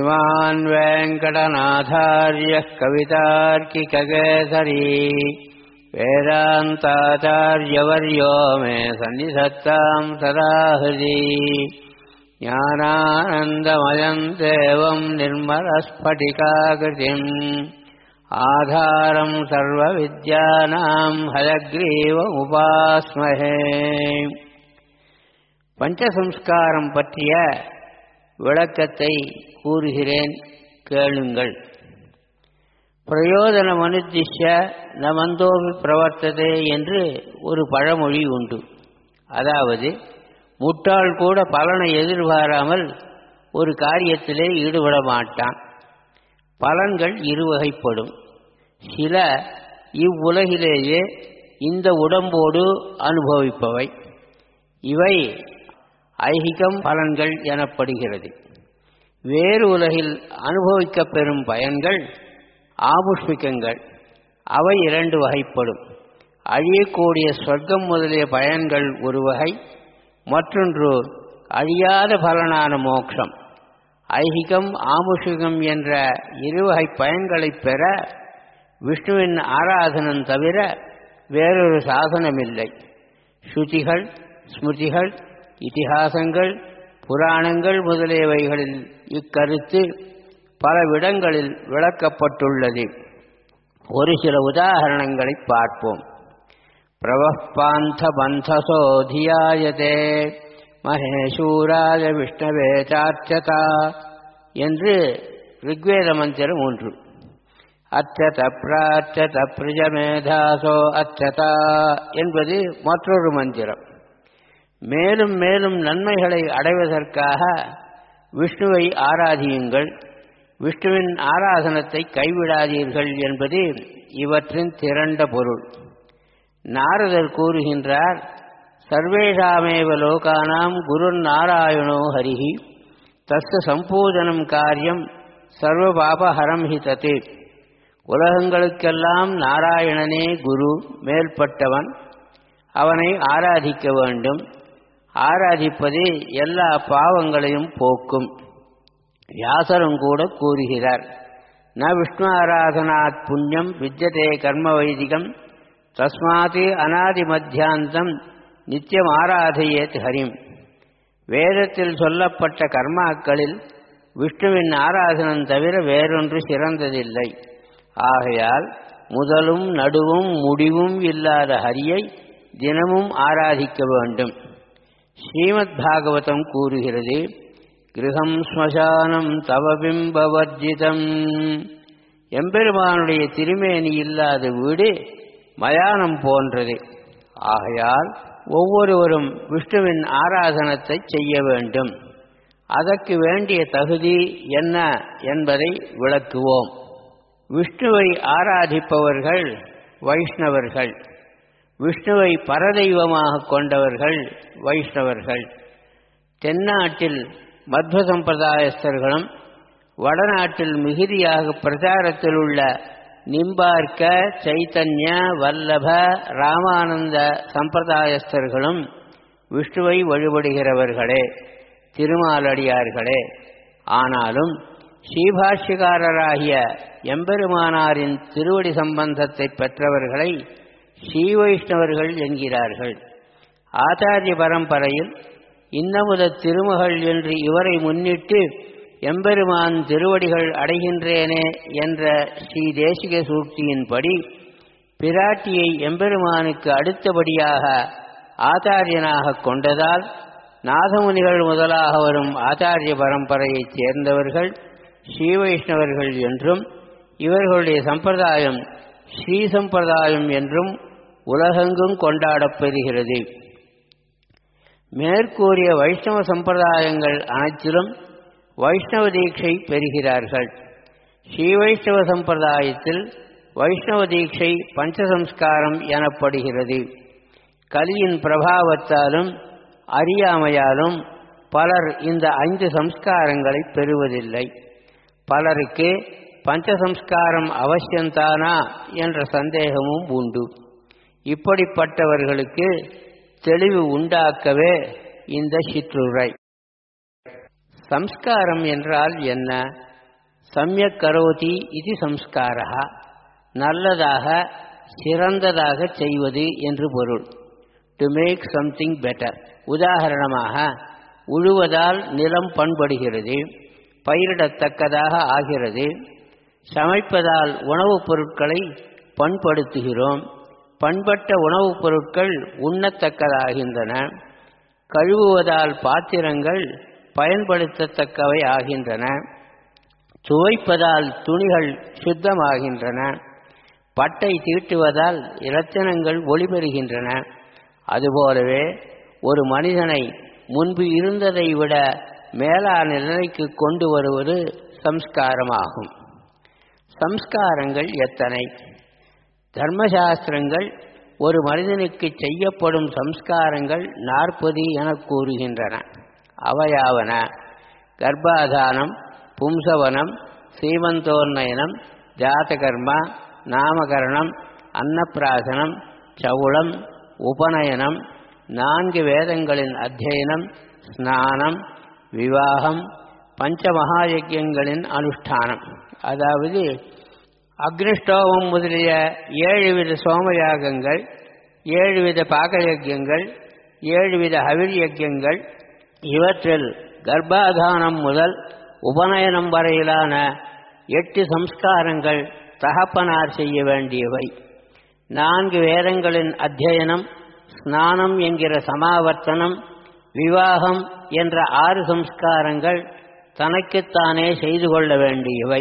श्रीमान् वेङ्कटनाथार्यः कवितार्किककेसरी वेदान्ताचार्यवर्यो मे सन्निधत्ताम् सदा हृदि ज्ञानानन्दमयम् देवम् निर्मलस्फटिकाकृतिम् आधारम् सर्वविद्यानाम् हयग्रीवमुपास्महे பஞ்சசம்ஸ்காரம் பற்றிய விளக்கத்தை கூறுகிறேன் கேளுங்கள் பிரயோஜன மனுதிஷ்ய நமந்தோபி பிரவர்த்ததே என்று ஒரு பழமொழி உண்டு அதாவது முட்டாள் கூட பலனை எதிர்பாராமல் ஒரு காரியத்திலே ஈடுபட மாட்டான் பலன்கள் இருவகைப்படும் சில இவ்வுலகிலேயே இந்த உடம்போடு அனுபவிப்பவை இவை ஐகிகம் பலன்கள் எனப்படுகிறது வேறு உலகில் அனுபவிக்கப் பெறும் பயன்கள் ஆபுஷ்மிகங்கள் அவை இரண்டு வகைப்படும் அழியக்கூடிய சொர்க்கம் முதலிய பயன்கள் ஒரு வகை மற்றொன்று அழியாத பலனான மோட்சம் ஐகிகம் ஆமுஷிகம் என்ற இருவகை பயன்களைப் பெற விஷ்ணுவின் ஆராதனம் தவிர வேறொரு சாதனமில்லை ஸ்ருதிகள் ஸ்மிருதிகள் இதிகாசங்கள் புராணங்கள் முதலியவைகளில் இக்கருத்து பல விடங்களில் விளக்கப்பட்டுள்ளது ஒரு சில உதாரணங்களை பார்ப்போம் பிரவப்பாந்த பந்தசோ தியாயதே மகேஷூராய விஷ்ணவே சார்ச்சதா என்று ரிக்வேத மந்திரம் ஒன்று அச்சத பிராச்சத பிரிஜமேதாசோ அச்சதா என்பது மற்றொரு மந்திரம் மேலும் மேலும் நன்மைகளை அடைவதற்காக விஷ்ணுவை ஆராதியுங்கள் விஷ்ணுவின் ஆராதனத்தை கைவிடாதீர்கள் என்பது இவற்றின் திரண்ட பொருள் நாரதர் கூறுகின்றார் சர்வேஷாமேவ லோகானாம் குரு நாராயணோ ஹரிஹி தஸ்ய சம்பூஜனம் காரியம் சர்வ பாபஹரம் ஹி தத்து உலகங்களுக்கெல்லாம் நாராயணனே குரு மேல்பட்டவன் அவனை ஆராதிக்க வேண்டும் ஆராதிப்பது எல்லா பாவங்களையும் போக்கும் வியாசரும் கூட கூறுகிறார் ந விஷ்ணு ஆராதனாத் புண்ணியம் வித்தியதே கர்ம வைதிகம் தஸ்மாத் அநாதி மத்தியாந்தம் நித்தியம் ஆராதையேத் ஹரிம் வேதத்தில் சொல்லப்பட்ட கர்மாக்களில் விஷ்ணுவின் ஆராதனம் தவிர வேறொன்று சிறந்ததில்லை ஆகையால் முதலும் நடுவும் முடிவும் இல்லாத ஹரியை தினமும் ஆராதிக்க வேண்டும் ஸ்ரீமத் பாகவதம் கூறுகிறது கிரகம் ஸ்மசானம் தவ பிம்பவர்ஜிதம் எம்பெருமானுடைய திருமேனி இல்லாத வீடு மயானம் போன்றது ஆகையால் ஒவ்வொருவரும் விஷ்ணுவின் ஆராதனத்தை செய்ய வேண்டும் அதற்கு வேண்டிய தகுதி என்ன என்பதை விளக்குவோம் விஷ்ணுவை ஆராதிப்பவர்கள் வைஷ்ணவர்கள் விஷ்ணுவை பரதெய்வமாக கொண்டவர்கள் வைஷ்ணவர்கள் தென்னாட்டில் மத்வ சம்பிரதாயஸ்தர்களும் வடநாட்டில் மிகுதியாக பிரச்சாரத்தில் உள்ள நிம்பார்க்க சைத்தன்ய வல்லப ராமானந்த சம்பிரதாயஸ்தர்களும் விஷ்ணுவை வழிபடுகிறவர்களே திருமாலடியார்களே ஆனாலும் ஸ்ரீபாஷ்யக்காரராகிய எம்பெருமானாரின் திருவடி சம்பந்தத்தை பெற்றவர்களை ஸ்ரீ வைஷ்ணவர்கள் என்கிறார்கள் ஆச்சாரிய பரம்பரையில் இன்னமுத திருமகள் என்று இவரை முன்னிட்டு எம்பெருமான் திருவடிகள் அடைகின்றேனே என்ற ஸ்ரீ தேசிக சூக்தியின்படி பிராட்டியை எம்பெருமானுக்கு அடுத்தபடியாக ஆச்சாரியனாக கொண்டதால் நாதமுனிகள் முதலாக வரும் ஆச்சாரிய பரம்பரையைச் சேர்ந்தவர்கள் ஸ்ரீ வைஷ்ணவர்கள் என்றும் இவர்களுடைய சம்பிரதாயம் ஸ்ரீ சம்பிரதாயம் என்றும் உலகெங்கும் கொண்டாடப் பெறுகிறது மேற்கூறிய வைஷ்ணவ சம்பிரதாயங்கள் அனைத்திலும் வைஷ்ணவ தீட்சை பெறுகிறார்கள் ஸ்ரீ வைஷ்ணவ சம்பிரதாயத்தில் வைஷ்ணவ தீட்சை பஞ்சசம்ஸ்காரம் எனப்படுகிறது கலியின் பிரபாவத்தாலும் அறியாமையாலும் பலர் இந்த ஐந்து சம்ஸ்காரங்களை பெறுவதில்லை பலருக்கு பஞ்சசம்ஸ்காரம் அவசியம்தானா என்ற சந்தேகமும் உண்டு இப்படிப்பட்டவர்களுக்கு தெளிவு உண்டாக்கவே இந்த சிற்றுரை சம்ஸ்காரம் என்றால் என்ன சமயக் கரோதி இது சம்ஸ்காரா நல்லதாக சிறந்ததாக செய்வது என்று பொருள் டு மேக் சம்திங் பெட்டர் உதாரணமாக உழுவதால் நிலம் பண்படுகிறது பயிரிடத்தக்கதாக ஆகிறது சமைப்பதால் உணவுப் பொருட்களை பண்படுத்துகிறோம் பண்பட்ட உணவுப் பொருட்கள் உண்ணத்தக்கதாகின்றன கழுவுவதால் பாத்திரங்கள் பயன்படுத்தத்தக்கவை ஆகின்றன துவைப்பதால் துணிகள் சுத்தமாகின்றன பட்டை தீட்டுவதால் இரத்தினங்கள் ஒளிபெறுகின்றன அதுபோலவே ஒரு மனிதனை முன்பு இருந்ததை விட மேலான நிலைக்கு கொண்டு வருவது சம்ஸ்காரமாகும் சம்ஸ்காரங்கள் எத்தனை தர்மசாஸ்திரங்கள் ஒரு மனிதனுக்கு செய்யப்படும் சம்ஸ்காரங்கள் நாற்பது என கூறுகின்றன அவையாவன கர்ப்பாதானம் பும்சவனம் சீமந்தோன்னயனம் ஜாதகர்மா நாமகரணம் அன்னப்பிராசனம் சவுளம் உபநயனம் நான்கு வேதங்களின் அத்தியனம் ஸ்நானம் விவாகம் பஞ்சமகாயஜ்யங்களின் அனுஷ்டானம் அதாவது அக்னிஷ்டோமம் முதலிய ஏழு வித சோமயாகங்கள் ஏழு வித பாகயஜ்யங்கள் ஏழு வித ஹவிர் யஜ்யங்கள் இவற்றில் கர்ப்பாதானம் முதல் உபநயனம் வரையிலான எட்டு சம்ஸ்காரங்கள் தகப்பனார் செய்ய வேண்டியவை நான்கு வேதங்களின் அத்தியனம் ஸ்நானம் என்கிற சமாவர்த்தனம் விவாகம் என்ற ஆறு சம்ஸ்காரங்கள் தனக்குத்தானே செய்து கொள்ள வேண்டியவை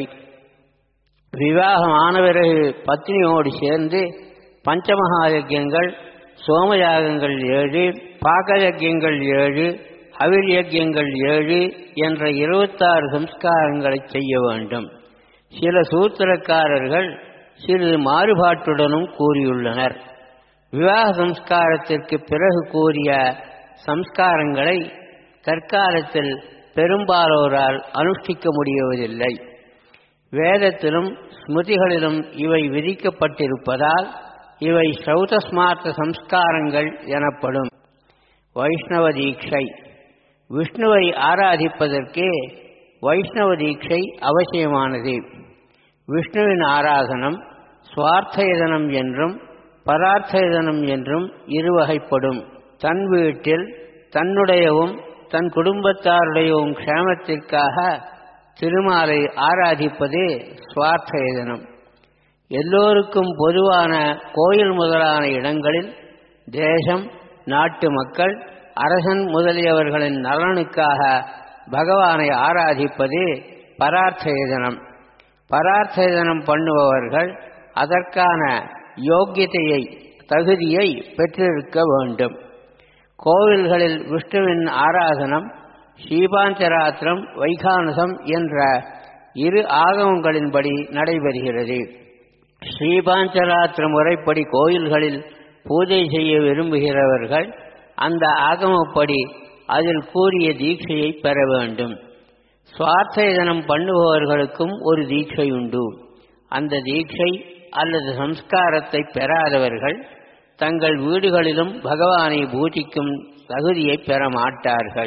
விவாகம் ஆன பிறகு பத்னியோடு சேர்ந்து பஞ்சமகாயஜ்யங்கள் சோமயாகங்கள் ஏழு பாகயஜ்யங்கள் ஏழு அவிர் யஜ்யங்கள் ஏழு என்ற இருபத்தாறு சம்ஸ்காரங்களை செய்ய வேண்டும் சில சூத்திரக்காரர்கள் சிறிது மாறுபாட்டுடனும் கூறியுள்ளனர் விவாக சம்ஸ்காரத்திற்கு பிறகு கூறிய சம்ஸ்காரங்களை தற்காலத்தில் பெரும்பாலோரால் அனுஷ்டிக்க முடியவதில்லை வேதத்திலும் ஸ்மிருதிகளிலும் இவை விதிக்கப்பட்டிருப்பதால் இவை சௌதஸ்மார்த்த சம்ஸ்காரங்கள் எனப்படும் வைஷ்ணவ தீட்சை விஷ்ணுவை ஆராதிப்பதற்கு வைஷ்ணவ தீட்சை அவசியமானது விஷ்ணுவின் ஆராதனம் சுவார்த்தயதனம் என்றும் பரார்த்தயதனம் என்றும் இருவகைப்படும் தன் வீட்டில் தன்னுடையவும் தன் குடும்பத்தாருடையவும் க்ஷேமத்திற்காக திருமாலை ஆராதிப்பது சுவார்த்தயதனம் எல்லோருக்கும் பொதுவான கோயில் முதலான இடங்களில் தேசம் நாட்டு மக்கள் அரசன் முதலியவர்களின் நலனுக்காக பகவானை ஆராதிப்பது பரார்த்தயதனம் பரார்த்தயதனம் பண்ணுபவர்கள் அதற்கான யோக்கியத்தையை தகுதியை பெற்றிருக்க வேண்டும் கோவில்களில் விஷ்ணுவின் ஆராதனம் ஸ்ரீபாஞ்சராத்திரம் வைகானசம் என்ற இரு ஆகமங்களின்படி நடைபெறுகிறது ஸ்ரீபாஞ்சராத்திர முறைப்படி கோயில்களில் பூஜை செய்ய விரும்புகிறவர்கள் அந்த ஆகமப்படி அதில் கூறிய தீட்சையை பெற வேண்டும் சுவார்த்தயதனம் பண்ணுபவர்களுக்கும் ஒரு தீட்சை உண்டு அந்த தீட்சை அல்லது சம்ஸ்காரத்தை பெறாதவர்கள் தங்கள் வீடுகளிலும் பகவானை பூஜிக்கும் தகுதியை பெற மாட்டார்கள்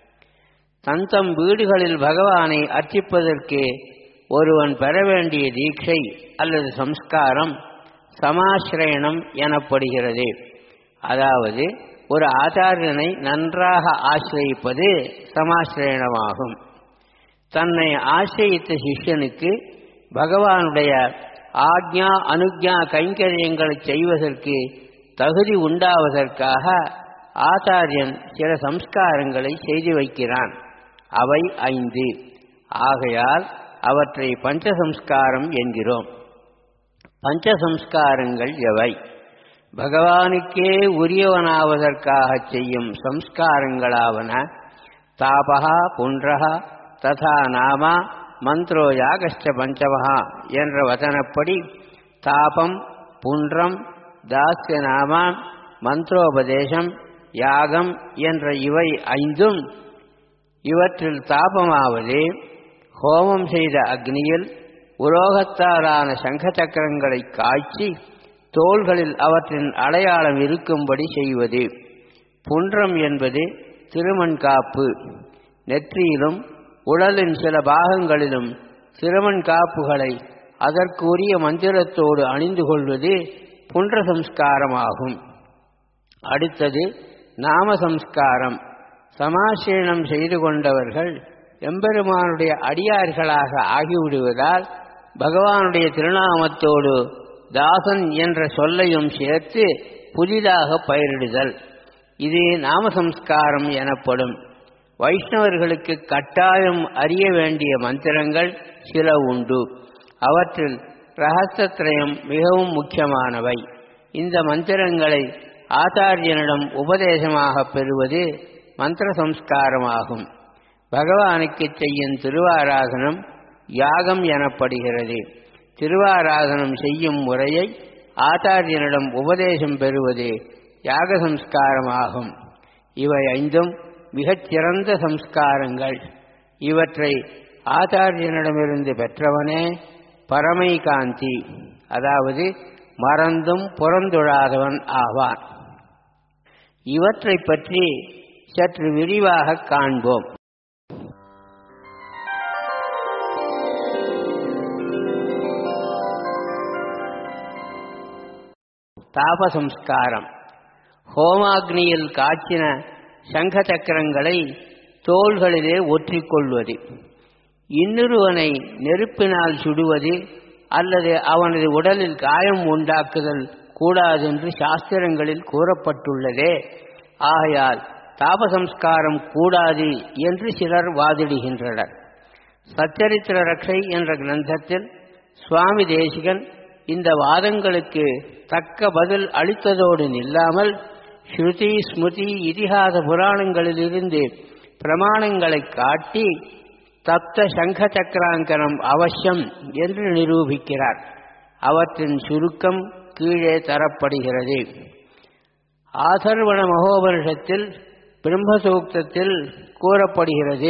தன் தம் வீடுகளில் பகவானை அர்ச்சிப்பதற்கு ஒருவன் பெற வேண்டிய தீட்சை அல்லது சம்ஸ்காரம் சமாசிரயணம் எனப்படுகிறது அதாவது ஒரு ஆச்சாரியனை நன்றாக ஆசிரயிப்பது சமாசிரயணமாகும் தன்னை ஆசிரயித்த சிஷ்யனுக்கு பகவானுடைய ஆக்ஞா அனுக்ஞா கைங்கரியங்களை செய்வதற்கு தகுதி உண்டாவதற்காக ஆச்சாரியன் சில சம்ஸ்காரங்களை செய்து வைக்கிறான் அவை ஐந்து ஆகையால் அவற்றை பஞ்சசம்ஸ்காரம் என்கிறோம் பஞ்சசம்ஸ்காரங்கள் எவை பகவானுக்கே உரியவனாவதற்காக செய்யும் சம்ஸ்காரங்களாவன தாபகா புன்றகா ததா நாமா மந்த்ரோ யாகஸ்ட பஞ்சமஹா என்ற வசனப்படி தாபம் புன்றம் தாஸ்ய நாமா மந்திரோபதேசம் யாகம் என்ற இவை ஐந்தும் இவற்றில் தாபமாவது ஹோமம் செய்த அக்னியில் உலோகத்தாலான சங்க சக்கரங்களை காய்ச்சி தோள்களில் அவற்றின் அடையாளம் இருக்கும்படி செய்வது புன்றம் என்பது திருமண் காப்பு நெற்றியிலும் உடலின் சில பாகங்களிலும் சிரமன் காப்புகளை அதற்குரிய மந்திரத்தோடு அணிந்து கொள்வது புன்ற சம்ஸ்காரமாகும் அடுத்தது நாம சம்ஸ்காரம் சமாசீனம் செய்து கொண்டவர்கள் எம்பெருமானுடைய அடியார்களாக ஆகிவிடுவதால் பகவானுடைய திருநாமத்தோடு தாசன் என்ற சொல்லையும் சேர்த்து புதிதாக பயிரிடுதல் இது நாம சம்ஸ்காரம் எனப்படும் வைஷ்ணவர்களுக்கு கட்டாயம் அறிய வேண்டிய மந்திரங்கள் சில உண்டு அவற்றில் ரகசியத்திரயம் மிகவும் முக்கியமானவை இந்த மந்திரங்களை ஆச்சாரியனிடம் உபதேசமாக பெறுவது மந்திர சம்ஸ்காரமாகும் பகவானுக்கு செய்யும் திருவாராதனம் யாகம் எனப்படுகிறது திருவாராதனம் செய்யும் முறையை ஆச்சாரியனிடம் உபதேசம் பெறுவது யாக சம்ஸ்காரமாகும் இவை ஐந்தும் மிகச் சிறந்த சம்ஸ்காரங்கள் இவற்றை ஆச்சாரியனிடமிருந்து பெற்றவனே பரமை காந்தி அதாவது மறந்தும் புறந்துழாதவன் ஆவான் இவற்றை பற்றி சற்று விரிவாக காண்போம் தாபசம்ஸ்காரம் ஹோமாக்னியில் காய்ச்சின சங்க சக்கரங்களை தோள்களிலே ஒற்றிக்கொள்வது இன்னொருவனை நெருப்பினால் சுடுவது அல்லது அவனது உடலில் காயம் உண்டாக்குதல் கூடாதென்று சாஸ்திரங்களில் கூறப்பட்டுள்ளதே ஆகையால் தாபசம்ஸ்காரம் கூடாது என்று சிலர் வாதிடுகின்றனர் சச்சரித்திர ரக்ஷை என்ற கிரந்தத்தில் சுவாமி தேசிகன் இந்த வாதங்களுக்கு தக்க பதில் அளித்ததோடு நில்லாமல் ஸ்ருதி ஸ்மிருதி இதிகாச புராணங்களிலிருந்து பிரமாணங்களை காட்டி தப்த சங்க சக்கராங்கனம் அவசியம் என்று நிரூபிக்கிறார் அவற்றின் சுருக்கம் கீழே தரப்படுகிறது ஆதர்வண மகோபனிஷத்தில் பிரம்மசூக்தத்தில் கூறப்படுகிறது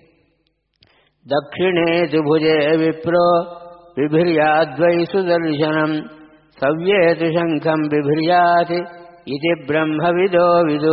தட்சிணே துபுஜே விப்ரோ பிபிரியாத்வை சுதர்சனம் சவ்யேது சங்கம் பிபிரியாத் இது பிரம்மவிதோ விது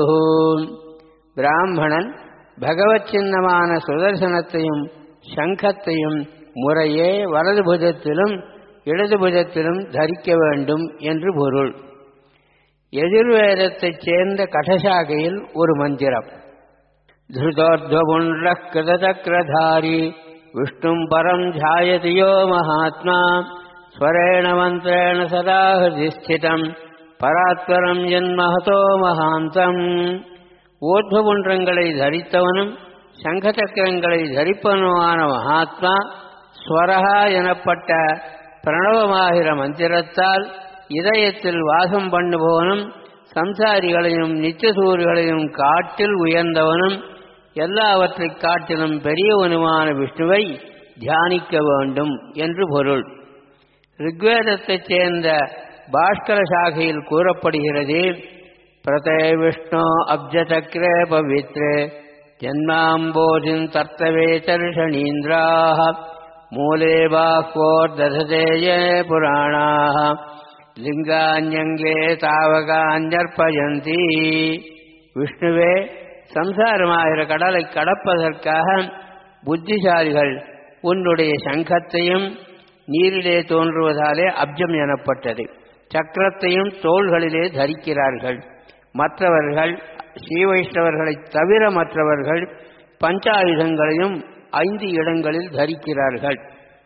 பிராமணன் பகவத் சின்னமான சுதர்சனத்தையும் சங்கத்தையும் முறையே வலது புஜத்திலும் இடது புஜத்திலும் தரிக்க வேண்டும் என்று பொருள் எதிர்வேதத்தைச் சேர்ந்த கடசாகையில் ஒரு மந்திரம் धृतोर्ध्वपुण्ड्रः कृतचक्रधारी विष्णुम् परम् ध्यायति यो महात्मा स्वरेण मन्त्रेण सदा हृदि स्थितम् பராத்பரம் ஜன்மஹதோ மகாந்தம் ஊர்துவகுன்றங்களை தரித்தவனும் சங்க சக்கரங்களை தரிப்பவனுமான மகாத்மா ஸ்வரஹா எனப்பட்ட பிரணவமாகிற மந்திரத்தால் இதயத்தில் வாசம் பண்ணுபவனும் சம்சாரிகளையும் நித்தியசூரிகளையும் காட்டில் உயர்ந்தவனும் எல்லாவற்றைக் காட்டிலும் பெரியவனுமான விஷ்ணுவை தியானிக்க வேண்டும் என்று பொருள் ரிக்வேதத்தைச் சேர்ந்த பாஸ்கர சாகையில் கூறப்படுகிறது பிரதே விஷ்ணு அப்ஜசக்கரே பவித்ரே ஜன்மாம்போதின் தர்த்தவே தர்ஷணீந்திராः மூலே பாஹ்வோர்ததேயே புராணாः லிங்கான்யங்கே தாவகான்யர்ப்பயந்தி விஷ்ணுவே சம்சாரமாகிற கடலை கடப்பதற்காக புத்திசாலிகள் உன்னுடைய சங்கத்தையும் நீரிலே தோன்றுவதாலே அப்ஜம் எனப்பட்டது சக்கரத்தையும் தோள்களிலே தரிக்கிறார்கள் மற்றவர்கள் ஸ்ரீவைஷ்ணவர்களைத் தவிர மற்றவர்கள் பஞ்சாயுதங்களையும் ஐந்து இடங்களில் தரிக்கிறார்கள்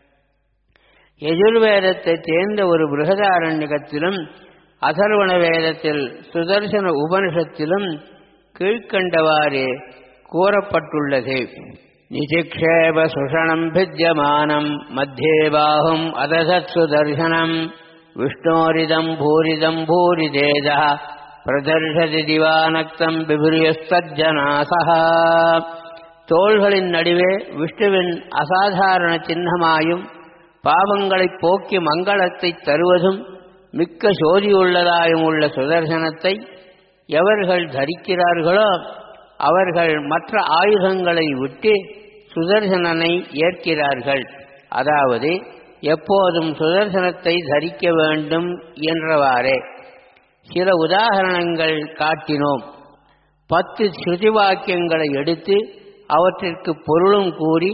எதிர்வேதத்தைச் சேர்ந்த ஒரு பிருகதாரண்யகத்திலும் அதர்வண வேதத்தில் சுதர்சன உபனிஷத்திலும் கீழ்கண்டவாறு கூறப்பட்டுள்ளது நிதிக்ஷேப சுஷணம் भिद्यमानम् मध्ये बाहुम् अदधत् सुदर्शनम् विष्णोरिदम् भूरिदम् भूरिदेजः பிரதர்ஷதி திவானக்தம் பிபிரியஸ்தஜனாசா தோள்களின் நடுவே விஷ்ணுவின் அசாதாரண சின்னமாயும் பாவங்களைப் போக்கி மங்களத்தைத் தருவதும் மிக்க சோதியுள்ளதாயும் உள்ள சுதர்சனத்தை எவர்கள் தரிக்கிறார்களோ அவர்கள் மற்ற ஆயுதங்களை விட்டு சுதர்சனனை ஏற்கிறார்கள் அதாவது எப்போதும் சுதர்சனத்தை தரிக்க வேண்டும் என்றவாறே சில உதாரணங்கள் காட்டினோம் பத்து ஸ்ருதி வாக்கியங்களை எடுத்து அவற்றிற்கு பொருளும் கூறி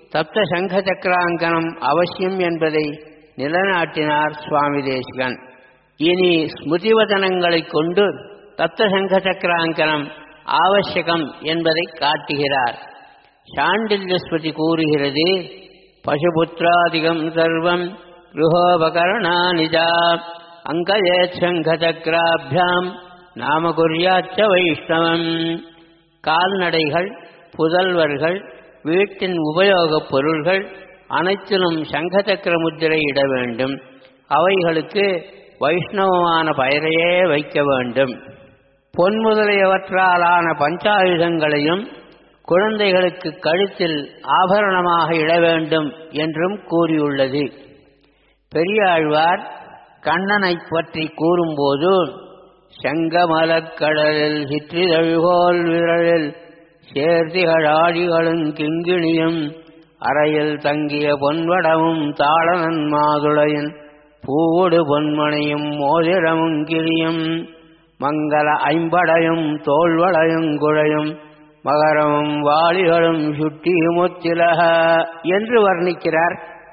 தப்த சங்க சக்கராங்கனம் அவசியம் என்பதை நிலநாட்டினார் சுவாமி தேசிகன் இனி ஸ்மிருதிவதனங்களைக் கொண்டு தப்த சங்க சக்கராங்கனம் ஆவசியகம் என்பதை காட்டுகிறார் சாண்டில்ய ஸ்மிருதி கூறுகிறது பசுபுத்திராதிகம் சர்வம் गृहोपकरणानिजा அங்கயேச்சங்கச்சக்கராபியாம் நாம குறியாச்ச வைஷ்ணவம் கால்நடைகள் புதல்வர்கள் வீட்டின் உபயோகப் பொருள்கள் அனைத்திலும் சங்கச்சக்கர முத்திரை இட வேண்டும் அவைகளுக்கு வைஷ்ணவமான பெயரையே வைக்க வேண்டும் பொன் முதலியவற்றாலான பஞ்சாயுதங்களையும் குழந்தைகளுக்கு கழுத்தில் ஆபரணமாக இட வேண்டும் என்றும் கூறியுள்ளது பெரியாழ்வார் கண்ணனை பற்றி கூறும்போது செங்கமலக்கடலில் சிற்றிதழ்கோல் விரலில் சேர்த்திகளாடிகளும் கிங்கிணியும் அறையில் தங்கிய பொன்வடமும் தாளனன் மாதுளையின் பூவோடு பொன்மணியும் மோதிரமும் கிளியும் மங்கள ஐம்படையும் தோல்வளையும் குழையும் மகரமும் வாளிகளும் சுட்டியுமுத்திலக என்று வர்ணிக்கிறார்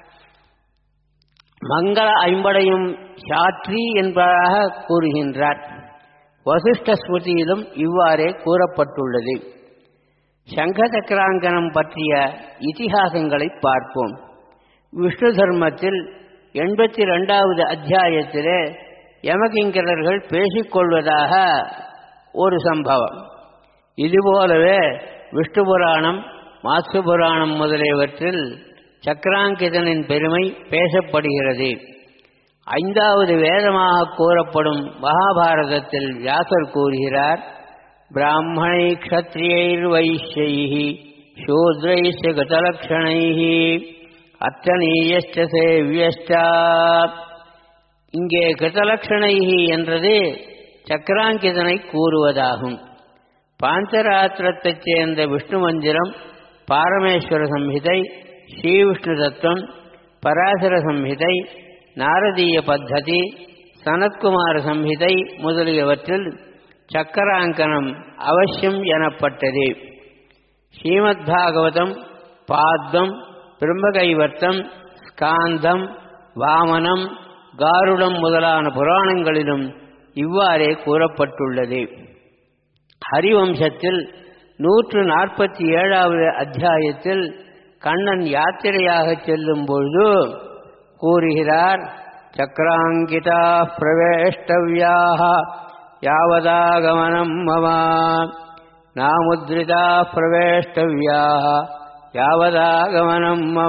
மங்கள ஐம்படையும் சாற்றி என்பதாக கூறுகின்றார் வசிஷ்ட ஸ்மிருதியிலும் இவ்வாறே கூறப்பட்டுள்ளது சங்க சக்கராங்கனம் பற்றிய இதிகாசங்களை பார்ப்போம் விஷ்ணு தர்மத்தில் எண்பத்தி ரெண்டாவது அத்தியாயத்திலே யமகிங்கரர்கள் பேசிக்கொள்வதாக ஒரு சம்பவம் இதுபோலவே விஷ்ணு புராணம் மாஸ்து புராணம் முதலியவற்றில் சக்கராங்கிதனின் பெருமை பேசப்படுகிறது ஐந்தாவது வேதமாக கூறப்படும் மகாபாரதத்தில் வியாசர் கூறுகிறார் பிராமணை க்ஷத்ரியைர் வைஷ்யை சூத்ரைஸ்ய கதலக்ஷணை அர்த்தனீயஸ்ட சேவியஸ்டா இங்கே கிருதலக்ஷணை என்றது சக்கராங்கிதனை கூறுவதாகும் பாஞ்சராத்திரத்தைச் சேர்ந்த விஷ்ணு மந்திரம் பாரமேஸ்வர சம்ஹிதை ஸ்ரீவிஷ்ணு தத்துவம் பராசர சம்ஹிதை நாரதீய பத்ததி சனத்குமார சம்ஹிதை முதலியவற்றில் சக்கராங்கனம் அவசியம் எனப்பட்டது ஸ்ரீமத் பாகவதம் பாத்வம் பிரம்மகைவர்த்தம் ஸ்காந்தம் வாமனம் காருடம் முதலான புராணங்களிலும் இவ்வாறே கூறப்பட்டுள்ளது ஹரிவம்சத்தில் நூற்று நாற்பத்தி ஏழாவது அத்தியாயத்தில் கண்ணன் யாத்திரையாக செல்லும் பொழுது கூறுகிறார் சக்கராங்கிதா பிரவேஷ்டவியாக யாவதாகமனம் மம நாமுத்ரிதா பிரவேஷ்டவியாக யாவதாகமனம் மம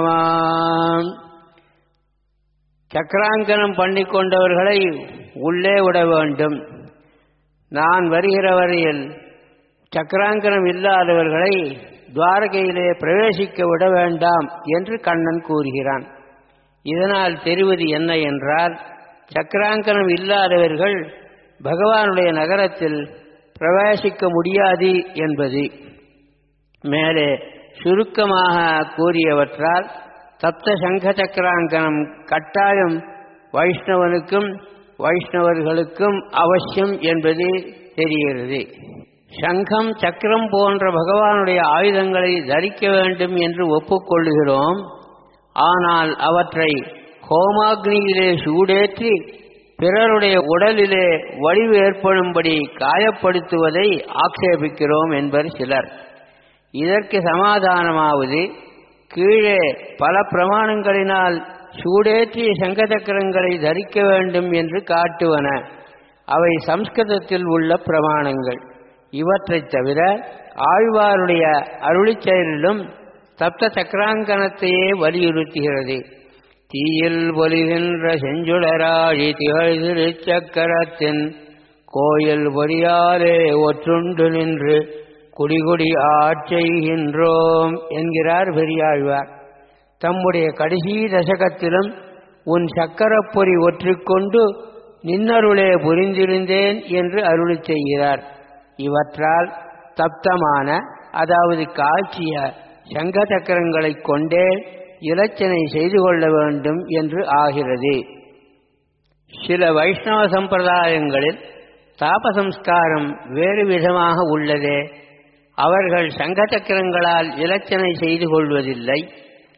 சக்கராங்கனம் பண்ணிக்கொண்டவர்களை உள்ளே விட வேண்டும் நான் வருகிற வரையில் சக்கராங்கனம் இல்லாதவர்களை துவாரகையிலே பிரவேசிக்க விட வேண்டாம் என்று கண்ணன் கூறுகிறான் இதனால் தெரிவது என்ன என்றால் சக்கராங்கனம் இல்லாதவர்கள் பகவானுடைய நகரத்தில் பிரவேசிக்க முடியாது என்பது மேலே சுருக்கமாக கூறியவற்றால் சப்த சங்க சக்கராங்கனம் கட்டாயம் வைஷ்ணவனுக்கும் வைஷ்ணவர்களுக்கும் அவசியம் என்பது தெரிகிறது சங்கம் சக்கரம் போன்ற பகவானுடைய ஆயுதங்களை தரிக்க வேண்டும் என்று ஒப்புக்கொள்கிறோம் ஆனால் அவற்றை ஹோமாக்னியிலே சூடேற்றி பிறருடைய உடலிலே வடிவு ஏற்படும்படி காயப்படுத்துவதை ஆக்ஷேபிக்கிறோம் என்பர் சிலர் இதற்கு சமாதானமாவது கீழே பல பிரமாணங்களினால் சூடேற்றிய சங்கச்சக்கரங்களை தரிக்க வேண்டும் என்று காட்டுவன அவை சம்ஸ்கிருதத்தில் உள்ள பிரமாணங்கள் இவற்றைத் தவிர ஆழ்வாருடைய அருளிச் செயலிலும் சப்த சக்கராங்கனத்தையே வலியுறுத்துகிறது தீயில் பொலிகின்ற செஞ்சுடராழி திகழ் திருச்சக்கரத்தின் கோயில் பொறியாலே ஒற்றுண்டு நின்று குடிகுடி ஆட்செய்கின்றோம் என்கிறார் பெரியாழ்வார் தம்முடைய கடைசி தசகத்திலும் உன் சக்கரப்பொறி ஒற்றிக்கொண்டு நின்னருளே புரிந்திருந்தேன் என்று அருளி செய்கிறார் இவற்றால் தப்தமான அதாவது காட்சிய சங்க சக்கரங்களைக் கொண்டே இலச்சனை செய்து கொள்ள வேண்டும் என்று ஆகிறது சில வைஷ்ணவ சம்பிரதாயங்களில் தாபசம்ஸ்காரம் வேறு விதமாக உள்ளதே அவர்கள் சங்க சக்கரங்களால் இலச்சனை செய்து கொள்வதில்லை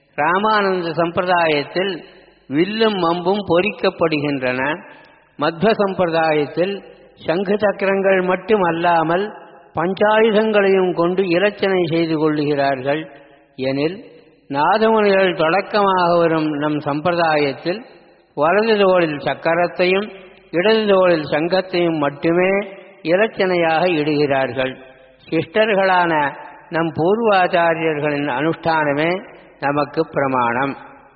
ராமானந்த சம்பிரதாயத்தில் வில்லும் அம்பும் பொறிக்கப்படுகின்றன மத்வ சம்பிரதாயத்தில் சங்கு சக்கரங்கள் மட்டும் அல்லாமல் பஞ்சாயுதங்களையும் கொண்டு இலச்சனை செய்து கொள்ளுகிறார்கள் எனில் நாதமுனிகள் தொடக்கமாக வரும் நம் சம்பிரதாயத்தில் வலது தோளில் சக்கரத்தையும் இடது தோளில் சங்கத்தையும் மட்டுமே இலச்சனையாக இடுகிறார்கள் சிஷ்டர்களான நம் பூர்வாச்சாரியர்களின் அனுஷ்டானமே நமக்கு பிரமாணம்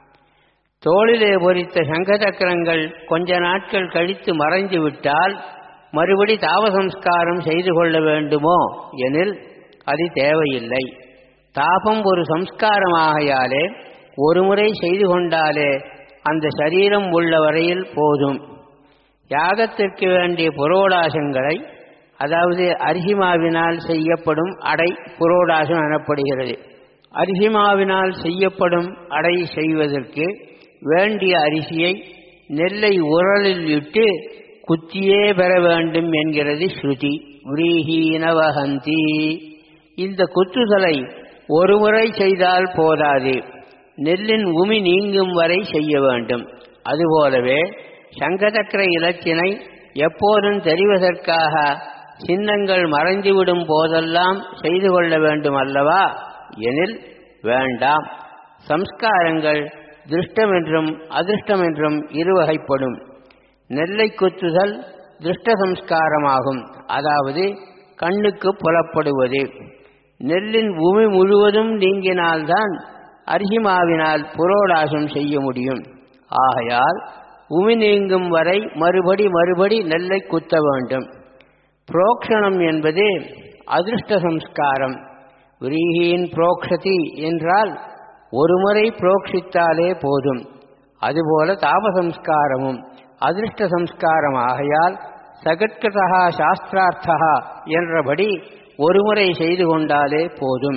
தோளிலே பொறித்த சங்க சக்கரங்கள் கொஞ்ச நாட்கள் கழித்து மறைந்து விட்டால் மறுபடி தாபசம்ஸ்காரம் செய்து கொள்ள வேண்டுமோ எனில் அது தேவையில்லை தாபம் ஒரு சம்ஸ்காரமாகையாலே ஒருமுறை செய்து கொண்டாலே அந்த சரீரம் உள்ள வரையில் போதும் யாகத்திற்கு வேண்டிய புரோடாசங்களை அதாவது அரிசிமாவினால் செய்யப்படும் அடை புரோடாசம் எனப்படுகிறது அரிசிமாவினால் செய்யப்படும் அடை செய்வதற்கு வேண்டிய அரிசியை நெல்லை உரலில் இட்டு குத்தியே பெற வேண்டும் என்கிறது ஸ்ருதி விரீஹீனவஹந்தி இந்த குத்துதலை ஒருமுறை செய்தால் போதாது நெல்லின் உமி நீங்கும் வரை செய்ய வேண்டும் அதுபோலவே சங்கதக்கர இலச்சினை எப்போதும் தெரிவதற்காக சின்னங்கள் மறைந்துவிடும் போதெல்லாம் செய்து கொள்ள வேண்டும் அல்லவா எனில் வேண்டாம் சம்ஸ்காரங்கள் திருஷ்டம் என்றும் அதிர்ஷ்டம் என்றும் இருவகைப்படும் நெல்லை குத்துதல் திருஷ்ட சம்ஸ்காரமாகும் அதாவது கண்ணுக்கு புலப்படுவது நெல்லின் உமி முழுவதும் நீங்கினால்தான் அரிசிமாவினால் புரோடாசம் செய்ய முடியும் ஆகையால் உமி நீங்கும் வரை மறுபடி மறுபடி நெல்லை குத்த வேண்டும் புரோக்ஷணம் என்பது அதிர்ஷ்ட சம்ஸ்காரம் விரீகியின் புரோக்ஷதி என்றால் ஒருமுறை புரோக்ஷித்தாலே போதும் அதுபோல தாபசம்ஸ்காரமும் அதிர்ஷ்ட சம்ஸ்காரம் ஆகையால் சகத்கதா சாஸ்திரார்த்தா என்றபடி ஒருமுறை செய்து கொண்டாலே போதும்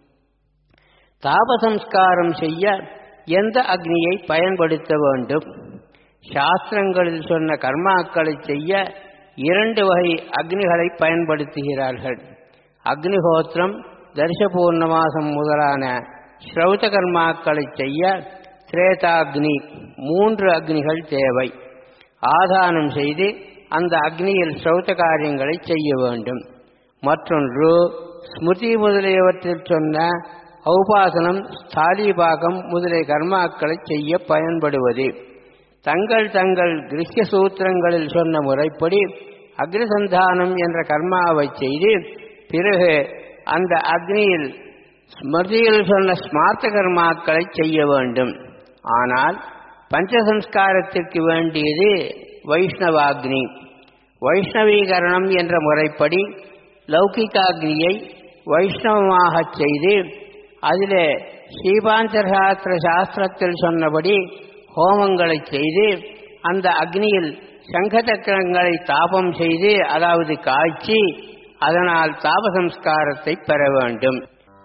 தாபசம்ஸ்காரம் செய்ய எந்த அக்னியை பயன்படுத்த வேண்டும் சாஸ்திரங்களில் சொன்ன கர்மாக்களை செய்ய இரண்டு வகை அக்னிகளை பயன்படுத்துகிறார்கள் அக்னிஹோத்திரம் தரிசபூர்ணமாசம் முதலான ஸ்ரௌத கர்மாக்களை செய்ய திரேதாக்னி மூன்று அக்னிகள் தேவை ஆதானம் செய்து அந்த அக்னியில் ஸ்ரௌத காரியங்களை செய்ய வேண்டும் மற்றொன்று ஸ்மிருதி முதலியவற்றில் சொன்ன ஔபாசனம் ஸ்தாலிபாகம் முதலிய கர்மாக்களை செய்ய பயன்படுவது தங்கள் தங்கள் கிரகிய சூத்திரங்களில் சொன்ன முறைப்படி அக்னிசந்தானம் என்ற கர்மாவை செய்து பிறகு அந்த அக்னியில் ஸ்மிருதியில் சொன்ன ஸ்மார்த்த கர்மாக்களை செய்ய வேண்டும் ஆனால் பஞ்சசம்ஸ்காரத்திற்கு வேண்டியது வைஷ்ணவாக்னி வைஷ்ணவீகரணம் என்ற முறைப்படி லௌகிகாக்னியை வைஷ்ணவமாகச் செய்து அதிலே ஸ்ரீபாஞ்சசாஸ்திர சாஸ்திரத்தில் சொன்னபடி ஹோமங்களை செய்து அந்த அக்னியில் சங்கச்சக்கரங்களை தாபம் செய்து அதாவது காய்ச்சி அதனால் தாபசம்ஸ்காரத்தை பெற வேண்டும்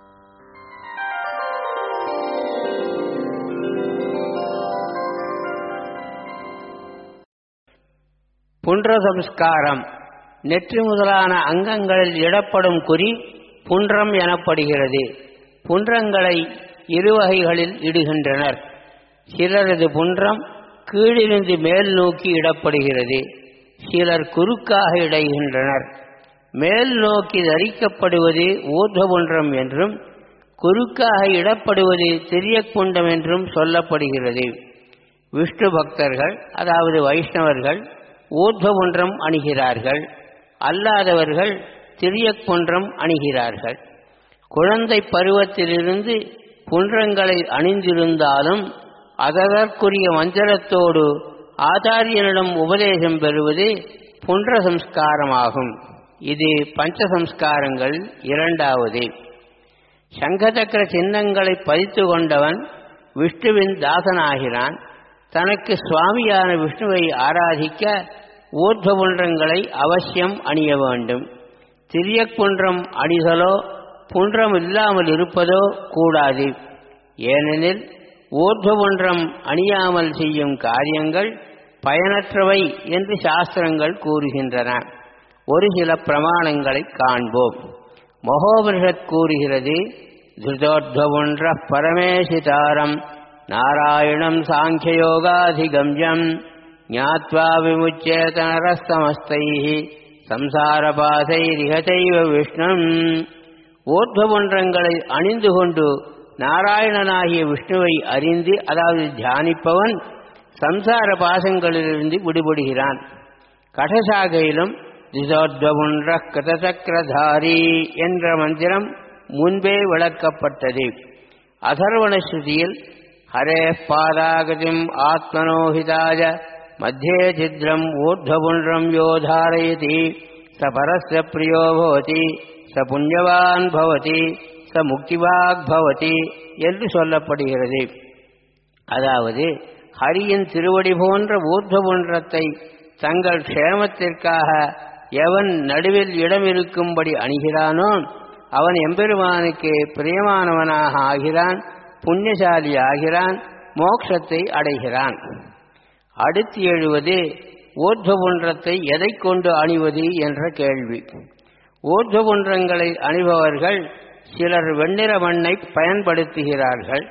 புன்ற சம்ஸ்காரம் நெற்றி முதலான அங்கங்களில் இடப்படும் குறி புன்றம் எனப்படுகிறது புன்றங்களை இருவகைகளில் இடுகின்றனர் சிலரது புன்றம் கீழிருந்து மேல் நோக்கி இடப்படுகிறது சிலர் குறுக்காக இடைகின்றனர் மேல் நோக்கி தரிக்கப்படுவது ஊர்துவபுன்றம் என்றும் குறுக்காக இடப்படுவது திரியக்குண்டம் என்றும் சொல்லப்படுகிறது விஷ்ணு பக்தர்கள் அதாவது வைஷ்ணவர்கள் ஊர்துவபுன்றம் அணுகிறார்கள் அல்லாதவர்கள் திரியக்குன்றம் அணுகிறார்கள் குழந்தை பருவத்திலிருந்து புன்றங்களை அணிந்திருந்தாலும் அதற்குரிய மஞ்சளத்தோடு ஆச்சாரியனிடம் உபதேசம் பெறுவது புன்ற சம்ஸ்காரமாகும் இது பஞ்சசம்ஸ்காரங்கள் இரண்டாவது சங்கசக்கர சின்னங்களை பதித்து கொண்டவன் விஷ்ணுவின் தாசனாகிறான் தனக்கு சுவாமியான விஷ்ணுவை ஆராதிக்க ஊர்துவபுன்றங்களை அவசியம் அணிய வேண்டும் திரியக்குன்றம் அணிதலோ புன்றம் இல்லாமல் இருப்பதோ கூடாது ஏனெனில் ஊர்துவபுன்றம் அணியாமல் செய்யும் காரியங்கள் பயனற்றவை என்று சாஸ்திரங்கள் கூறுகின்றன ஒரு சில பிரமாணங்களை காண்போம் மகோபனிஷத் கூறுகிறது धृतोद्भवुण्ड्रः परमेशितारम् नारायणम् साङ्ख्ययोगाधिगम्यम् ज्ञात्वा विमुच्येत नरस्तमस्तैः சம்சாரபாதைரிகதைவ விஷ்ணும் ஊர்துவன்றங்களை அணிந்து கொண்டு நாராயணனாகிய விஷ்ணுவை அறிந்து அதாவது தியானிப்பவன் சம்சார பாசங்களிலிருந்து விடுபடுகிறான் கடசாகையிலும் திசோத்வகுன்ற கிருதசக்கரதாரி என்ற மந்திரம் முன்பே விளக்கப்பட்டது அதர்வண ஸ்ருதியில் ஹரே பாதாகதிம் ஆத்மனோஹிதாய मध्ये छिद्रम् ऊर्ध्वपुण्ड्रम् यो धारयति स परस्य प्रियो भवति स புண்ணியவான் பவதி ச முக்திவாக் பவதி என்று சொல்லப்படுகிறது அதாவது ஹரியின் திருவடி போன்ற ஊர்துவன்றத்தை தங்கள் க்ஷேமத்திற்காக எவன் நடுவில் இடம் இருக்கும்படி அணுகிறானோ அவன் எம்பெருமானுக்கு பிரியமானவனாக ஆகிறான் புண்ணியசாலி ஆகிறான் மோட்சத்தை அடைகிறான் அடுத்து எழுவது ஊர்துவன்றத்தை எதை கொண்டு அணிவது என்ற கேள்வி ஊர்துவன்றங்களை அணிபவர்கள் சிலர் வெண்ணிற மண்ணை பயன்படுத்துகிறார்கள்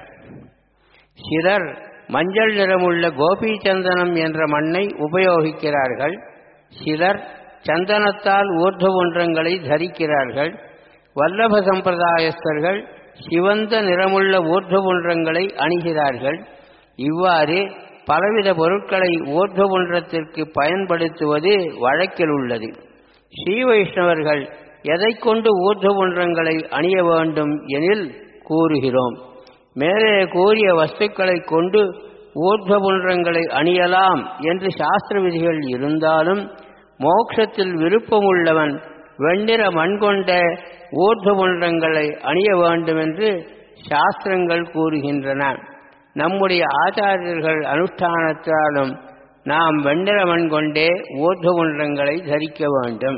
சிலர் மஞ்சள் நிறமுள்ள கோபி சந்தனம் என்ற மண்ணை உபயோகிக்கிறார்கள் சிலர் சந்தனத்தால் ஊர்துவன்றங்களை தரிக்கிறார்கள் வல்லப சம்பிரதாயஸ்தர்கள் சிவந்த நிறமுள்ள ஊர்துவன்றங்களை அணிகிறார்கள் இவ்வாறு பலவித பொருட்களை ஊர்துவன்றத்திற்கு பயன்படுத்துவது வழக்கில் உள்ளது ஸ்ரீ வைஷ்ணவர்கள் எதை கொண்டு ஊர்துவன்றங்களை அணிய வேண்டும் எனில் கூறுகிறோம் மேலே கூறிய வஸ்துக்களை கொண்டு ஊர்துவன்றங்களை அணியலாம் என்று சாஸ்திர விதிகள் இருந்தாலும் மோட்சத்தில் விருப்பமுள்ளவன் வெண்ணிற மண் கொண்ட ஊர்துவன்றங்களை அணிய வேண்டும் என்று சாஸ்திரங்கள் கூறுகின்றன நம்முடைய ஆச்சாரியர்கள் அனுஷ்டானத்தாலும் நாம் வெண்ணிற மண் கொண்டே ஊர்துவன்றங்களை தரிக்க வேண்டும்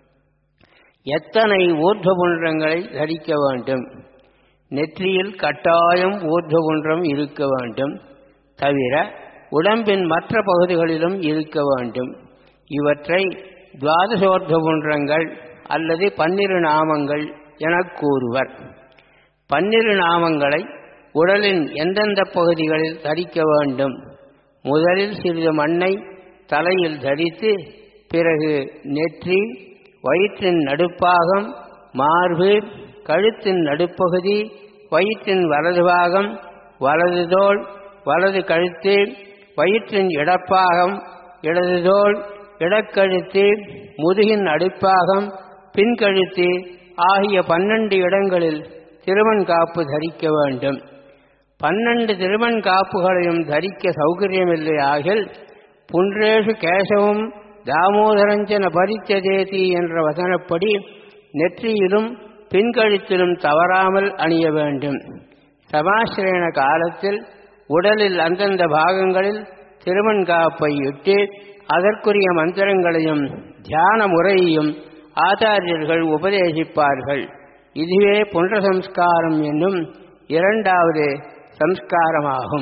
எத்தனை ஊர்துவன்றங்களை தரிக்க வேண்டும் நெற்றியில் கட்டாயம் ஊர்துவன்றம் இருக்க வேண்டும் தவிர உடம்பின் மற்ற பகுதிகளிலும் இருக்க வேண்டும் இவற்றை துவாதசோர்துவன்றங்கள் அல்லது பன்னிரு நாமங்கள் எனக் கூறுவர் பன்னிரு நாமங்களை உடலின் எந்தெந்த பகுதிகளில் தரிக்க வேண்டும் முதலில் சிறிது மண்ணை தலையில் தரித்து பிறகு நெற்றி வயிற்றின் நடுப்பாகம் மார்பு கழுத்தின் நடுப்பகுதி வயிற்றின் வலது பாகம் வலது தோல் வலது கழுத்து வயிற்றின் இடப்பாகம் இடது தோல் இடக்கழுத்து முதுகின் அடிப்பாகம் பின்கழுத்து ஆகிய பன்னெண்டு இடங்களில் திருமண் காப்பு தரிக்க வேண்டும் பன்னெண்டு திருமண் காப்புகளையும் தரிக்க சௌகரியமில்லை ஆகில் புன்றேஷு கேசவம் தாமோதரஞ்சன பரித்ததேதி என்ற வசனப்படி நெற்றியிலும் பின்கழுத்திலும் தவறாமல் அணிய வேண்டும் சமாசிரயண காலத்தில் உடலில் அந்தந்த பாகங்களில் திருமண் காப்பை இட்டு அதற்குரிய மந்திரங்களையும் தியான முறையையும் ஆச்சாரியர்கள் உபதேசிப்பார்கள் இதுவே புன்ற சம்ஸ்காரம் என்னும் இரண்டாவது சம்ஸ்காரமாகும்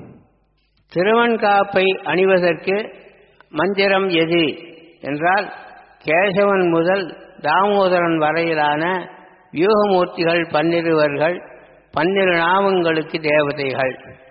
திருவன்காப்பை அணிவதற்கு மந்திரம் எது என்றால் கேசவன் முதல் தாமோதரன் வரையிலான வியூகமூர்த்திகள் பன்னிருவர்கள் பன்னிரு நாமங்களுக்கு தேவதைகள்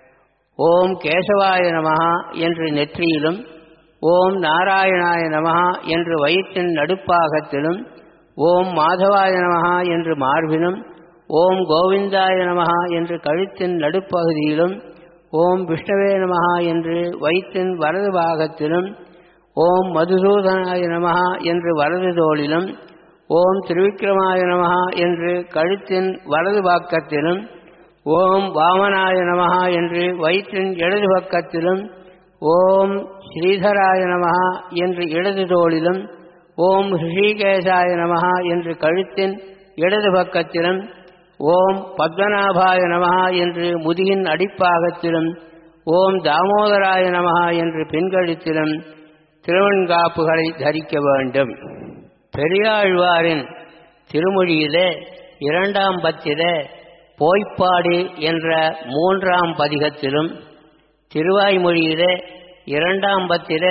ஓம் கேசவாய நமஹா என்று நெற்றியிலும் ஓம் நாராயணாய நமஹா என்று வயிற்றின் நடுப்பாகத்திலும் ஓம் மாதவாய நமஹா என்று மார்பிலும் ஓம் கோவிந்தாய நமஹா என்று கழுத்தின் நடுப்பகுதியிலும் ஓம் விஷ்ணவே நமஹா என்று வயிற்றின் வலது பாகத்திலும் ஓம் மதுசூதனாய நமஹா என்று வலது தோளிலும் ஓம் திருவிக்கிரமாய நமஹா என்று கழுத்தின் வலது பக்கத்திலும் ஓம் வாமனாய நமஹா என்று வயிற்றின் இடது பக்கத்திலும் ஓம் ஸ்ரீதராய நமஹா என்று இடது தோளிலும் ஓம் ஸ்ரீகேசாய நமஹா என்று கழுத்தின் இடது பக்கத்திலும் ஓம் பத்மநாபாய நமஹா என்று முதுகின் அடிப்பாகத்திலும் ஓம் தாமோதராய நமஹா என்று பின்கழுத்திலும் திருவன்காப்புகளை தரிக்க வேண்டும் பெரியாழ்வாரின் திருமொழியிலே இரண்டாம் பத்திலே போய்ப்பாடு என்ற மூன்றாம் பதிகத்திலும் திருவாய்மொழியிலே இரண்டாம் பத்திலே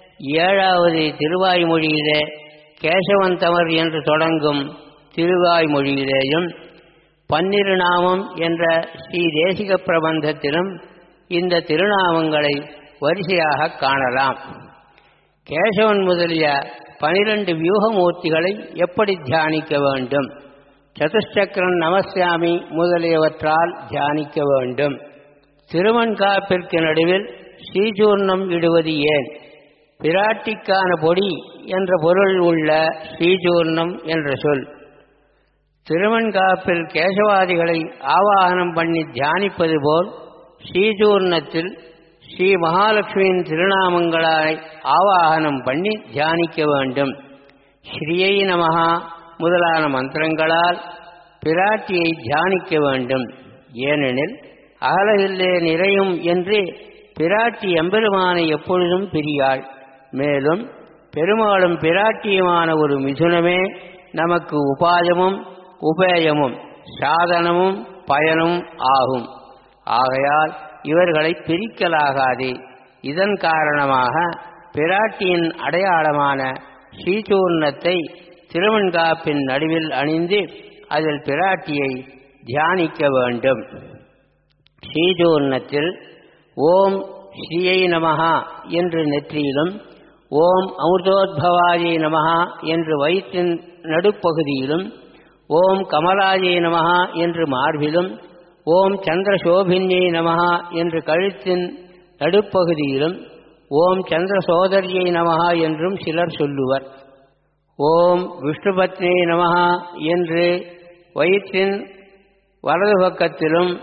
ஏழாவது திருவாய்மொழியிலே கேசவந்தமர் என்று தொடங்கும் திருவாய்மொழியிலேயும் பன்னிருநாமம் என்ற ஸ்ரீ தேசிக பிரபந்தத்திலும் இந்த திருநாமங்களை வரிசையாக காணலாம் கேசவன் முதலிய பனிரெண்டு வியூகமூர்த்திகளை எப்படி தியானிக்க வேண்டும் சதுஷ்சக்கரன் நமஸ்யாமி முதலியவற்றால் தியானிக்க வேண்டும் திருவன்காப்பிற்கு நடுவில் ஸ்ரீசூர்ணம் இடுவது ஏன் பிராட்டிக்கான பொடி என்ற பொருள் உள்ள ஸ்ரீசூர்ணம் என்ற சொல் திருவன்காப்பில் கேசவாதிகளை ஆவாகனம் பண்ணி தியானிப்பது போல் ஸ்ரீசூர்ணத்தில் ஸ்ரீ மகாலட்சுமியின் திருநாமங்களாய் ஆவாகனம் பண்ணி தியானிக்க வேண்டும் ஸ்ரீயை நமகா முதலான மந்திரங்களால் பிராட்டியை தியானிக்க வேண்டும் ஏனெனில் அகலகில்லே நிறையும் என்று பிராட்டி எம்பெருமானை எப்பொழுதும் பிரியாள் மேலும் பெருமாளும் பிராட்டியுமான ஒரு மிதுனமே நமக்கு உபாயமும் உபேயமும் சாதனமும் பயனும் ஆகும் ஆகையால் இவர்களை பிரிக்கலாகாது இதன் காரணமாக பிராட்டியின் அடையாளமான ஸ்ரீசூர்ணத்தை திருவன்காப்பின் நடுவில் அணிந்து அதில் பிராட்டியை தியானிக்க வேண்டும் ஸ்ரீசூர்ணத்தில் ஓம் ஸ்ரீயை நமகா என்று நெற்றியிலும் ஓம் அமிர்தோத்பவாயை நமகா என்று வயிற்றின் நடுப்பகுதியிலும் ஓம் கமலாயை நமகா என்று மார்பிலும் ஓம் சந்திரசோபின்யை நமகா என்று கழுத்தின் நடுப்பகுதியிலும் ஓம் சந்திர சோதரியை நமகா என்றும் சிலர் சொல்லுவர் ஓம் விஷ்ணுபத்னியை நமகா என்று வயிற்றின் வலது பக்கத்திலும்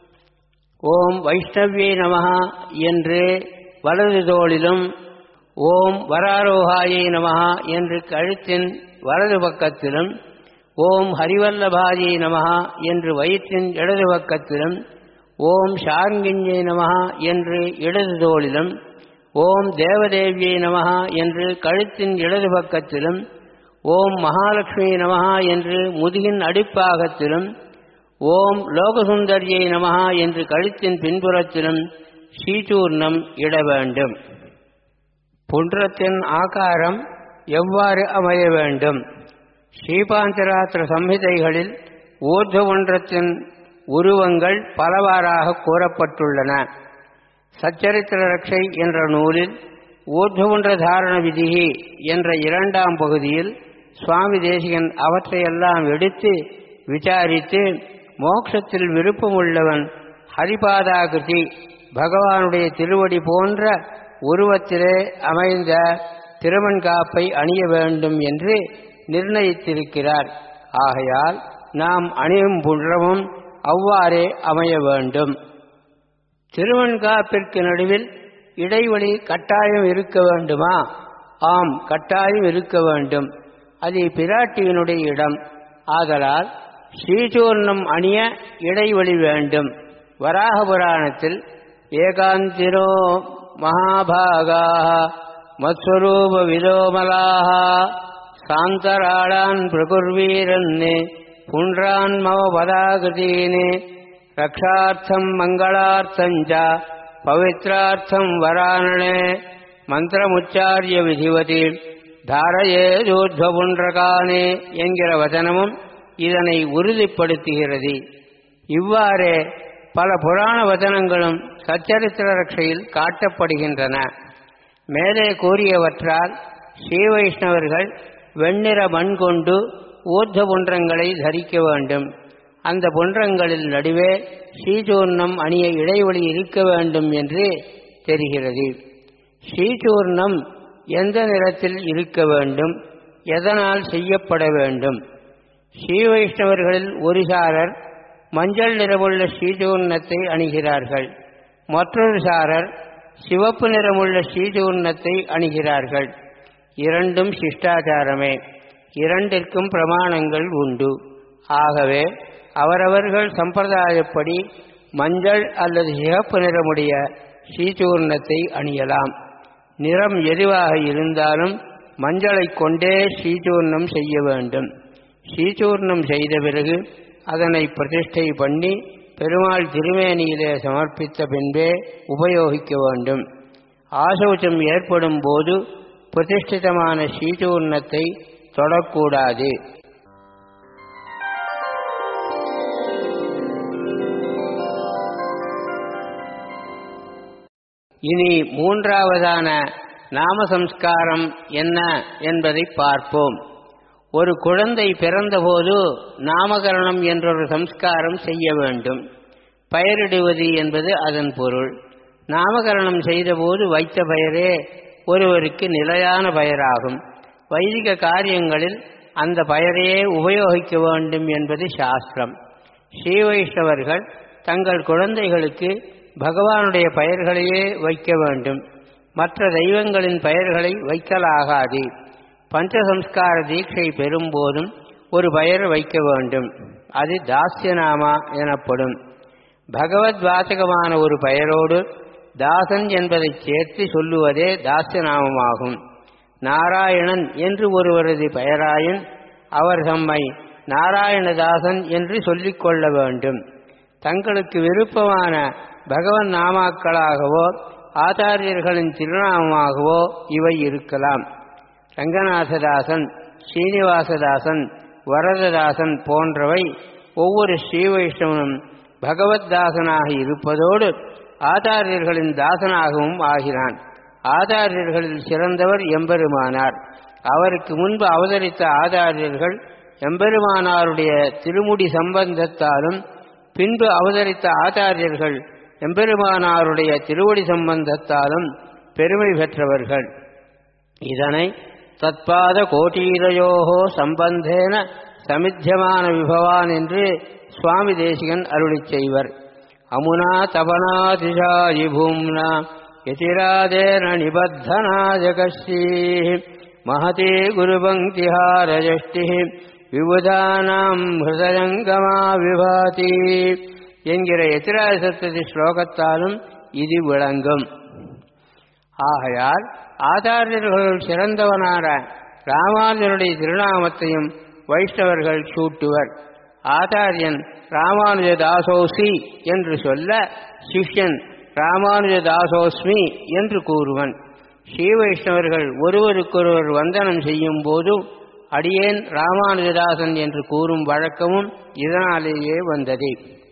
ஓம் வைஷ்ணவியை நமகா என்று வலது தோளிலும் ஓம் வராரோகாயை நமகா என்று கழுத்தின் வலது பக்கத்திலும் ஓம் ஹரிவல்லபாயை நமகா என்று வயிற்றின் இடது பக்கத்திலும் ஓம் ஷார்ங்கிஞ்சை நமகா என்று இடது தோளிலும் ஓம் தேவதேவியை நமகா என்று கழுத்தின் இடது பக்கத்திலும் ஓம் மகாலட்சுமி நமகா என்று முதுகின் அடிப்பாகத்திலும் ஓம் லோகசுந்தரியை நமகா என்று கழுத்தின் பின்புறத்திலும் ஸ்ரீசூர்ணம் இட வேண்டும் புன்றத்தின் ஆகாரம் எவ்வாறு அமைய வேண்டும் ஸ்ரீபாஞ்சராத்திர சம்ஹிதைகளில் ஊர்த ஒன்றத்தின் உருவங்கள் பலவாறாக கூறப்பட்டுள்ளன சச்சரித்திர ரட்சை என்ற நூலில் ஊர்துவன்ற தாரண விதிகி என்ற இரண்டாம் பகுதியில் சுவாமி தேசிகன் அவற்றையெல்லாம் எடுத்து விசாரித்து மோட்சத்தில் விருப்பமுள்ளவன் ஹரிபாதாகிருதி பகவானுடைய திருவடி போன்ற உருவத்திலே அமைந்த திருவன்காப்பை அணிய வேண்டும் என்று நிர்ணயித்திருக்கிறார் ஆகையால் நாம் அணியும் புன்றமும் அவ்வாறே அமைய வேண்டும் திருவன்காப்பிற்கு நடுவில் இடைவெளி கட்டாயம் இருக்க வேண்டுமா ஆம் கட்டாயம் இருக்க வேண்டும் அது பிராட்டியினுடைய இடம் ஆதலால் ஸ்ரீசூர்ணம் அணிய இடைவெளி வேண்டும் வராக புராணத்தில் ஏகாந்திரோ மகாபாகாக மத்ஸ்வரூப விலோமலாக சாந்தராளான் பிரகுர்வீரன்னே புன்றான் மம பதாகிருதீனே ரக்ஷார்த்தம் மங்களார்த்தஞ்ச பவித்ரார்த்தம் வராணனே மந்திரமுச்சாரிய விதிவதி தாரயேதூர்துவபுன்றகானே என்கிற வசனமும் இதனை உறுதிப்படுத்துகிறது இவ்வாறே பல புராண வசனங்களும் சச்சரித்திர ரட்சையில் காட்டப்படுகின்றன மேலே கூறியவற்றால் ஸ்ரீ வைஷ்ணவர்கள் வெண்ணிற மண் கொண்டு ஊர்த புன்றங்களை தரிக்க வேண்டும் அந்த புன்றங்களில் நடுவே ஸ்ரீசூர்ணம் அணிய இடைவெளி இருக்க வேண்டும் என்று தெரிகிறது ஸ்ரீசூர்ணம் எந்த நிறத்தில் இருக்க வேண்டும் எதனால் செய்யப்பட வேண்டும் ஸ்ரீ வைஷ்ணவர்களில் ஒரு சாரர் மஞ்சள் நிறமுள்ள ஸ்ரீசூர்ணத்தை அணிகிறார்கள் மற்றொரு சாரர் சிவப்பு நிறமுள்ள ஸ்ரீசூர்ணத்தை அணிகிறார்கள் இரண்டும் சிஷ்டாச்சாரமே இரண்டிற்கும் பிரமாணங்கள் உண்டு ஆகவே அவரவர்கள் சம்பிரதாயப்படி மஞ்சள் அல்லது சிகப்பு நிறமுடைய ஸ்ரீசூர்ணத்தை அணியலாம் நிறம் எதுவாக இருந்தாலும் மஞ்சளை கொண்டே ஸ்ரீசூர்ணம் செய்ய வேண்டும் ஸ்ரீசூர்ணம் செய்த பிறகு அதனை பிரதிஷ்டை பண்ணி பெருமாள் திருமேனியிலே சமர்ப்பித்த பின்பே உபயோகிக்க வேண்டும் ஆசௌச்சம் ஏற்படும் போது பிரதிஷ்டிதமான ஸ்ரீசூர்ணத்தை தொடக்கூடாது இனி மூன்றாவதான நாமசம்ஸ்காரம் என்ன என்பதை பார்ப்போம் ஒரு குழந்தை பிறந்தபோது நாமகரணம் என்றொரு சம்ஸ்காரம் செய்ய வேண்டும் பெயரிடுவது என்பது அதன் பொருள் நாமகரணம் செய்தபோது வைத்த பெயரே ஒருவருக்கு நிலையான பெயராகும் வைதிக காரியங்களில் அந்த பெயரையே உபயோகிக்க வேண்டும் என்பது சாஸ்திரம் ஸ்ரீ வைஷ்ணவர்கள் தங்கள் குழந்தைகளுக்கு பகவானுடைய பெயர்களையே வைக்க வேண்டும் மற்ற தெய்வங்களின் பெயர்களை வைக்கலாகாது பஞ்சசம்ஸ்கார தீட்சை பெறும்போதும் ஒரு பெயர் வைக்க வேண்டும் அது தாஸ்யநாமா எனப்படும் பகவத் வாசகமான ஒரு பெயரோடு தாசன் என்பதை சேர்த்து சொல்லுவதே தாஸ்யநாமமாகும் நாராயணன் என்று ஒருவரது பெயராயின் அவர் தம்மை நாராயணதாசன் என்று சொல்லிக் கொள்ள வேண்டும் தங்களுக்கு விருப்பமான பகவன் நாமாக்களாகவோ ஆச்சாரியர்களின் திருநாமமாகவோ இவை இருக்கலாம் ரங்கநாததாசன் ஸ்ரீனிவாசதாசன் வரததாசன் போன்றவை ஒவ்வொரு ஸ்ரீ வைஷ்ணவனும் பகவத்தாசனாக இருப்பதோடு ஆச்சாரியர்களின் தாசனாகவும் ஆகிறான் ஆச்சாரியர்களில் சிறந்தவர் எம்பெருமானார் அவருக்கு முன்பு அவதரித்த ஆச்சாரியர்கள் எம்பெருமானாருடைய திருமுடி சம்பந்தத்தாலும் பின்பு அவதரித்த ஆச்சாரியர்கள் எம்பெருமானாருடைய திருவடி சம்பந்தத்தாலும் பெருமை பெற்றவர்கள் இதனை தத்பாத கோட்டீரையோகோ சம்பந்தேன சமித்தியமான விபவான் என்று சுவாமி தேசிகன் அருளிச் செய்வர் அமுனா தபனாதிஷாயி பூம்னா யதிராதேன நிபத்தனா ஜகஸ்ரீ மகதே குருபங்கிஹாரஜஷ்டி விபுதானாம் ஹிருதயங்கமா விபாதி என்கிற எத்திராஜ சப்ததி ஸ்லோகத்தாலும் இது விளங்கும் ஆகையால் ஆச்சாரியர்களுள் சிறந்தவனான ராமானுஜனுடைய திருநாமத்தையும் வைஷ்ணவர்கள் சூட்டுவர் ஆச்சாரியன் ராமானுஜதாசோசி என்று சொல்ல சிஷ்யன் ராமானுஜதாசோஸ்மி என்று கூறுவன் ஸ்ரீ வைஷ்ணவர்கள் ஒருவருக்கொருவர் வந்தனம் செய்யும் போது அடியேன் ராமானுஜதாசன் என்று கூறும் வழக்கமும் இதனாலேயே வந்தது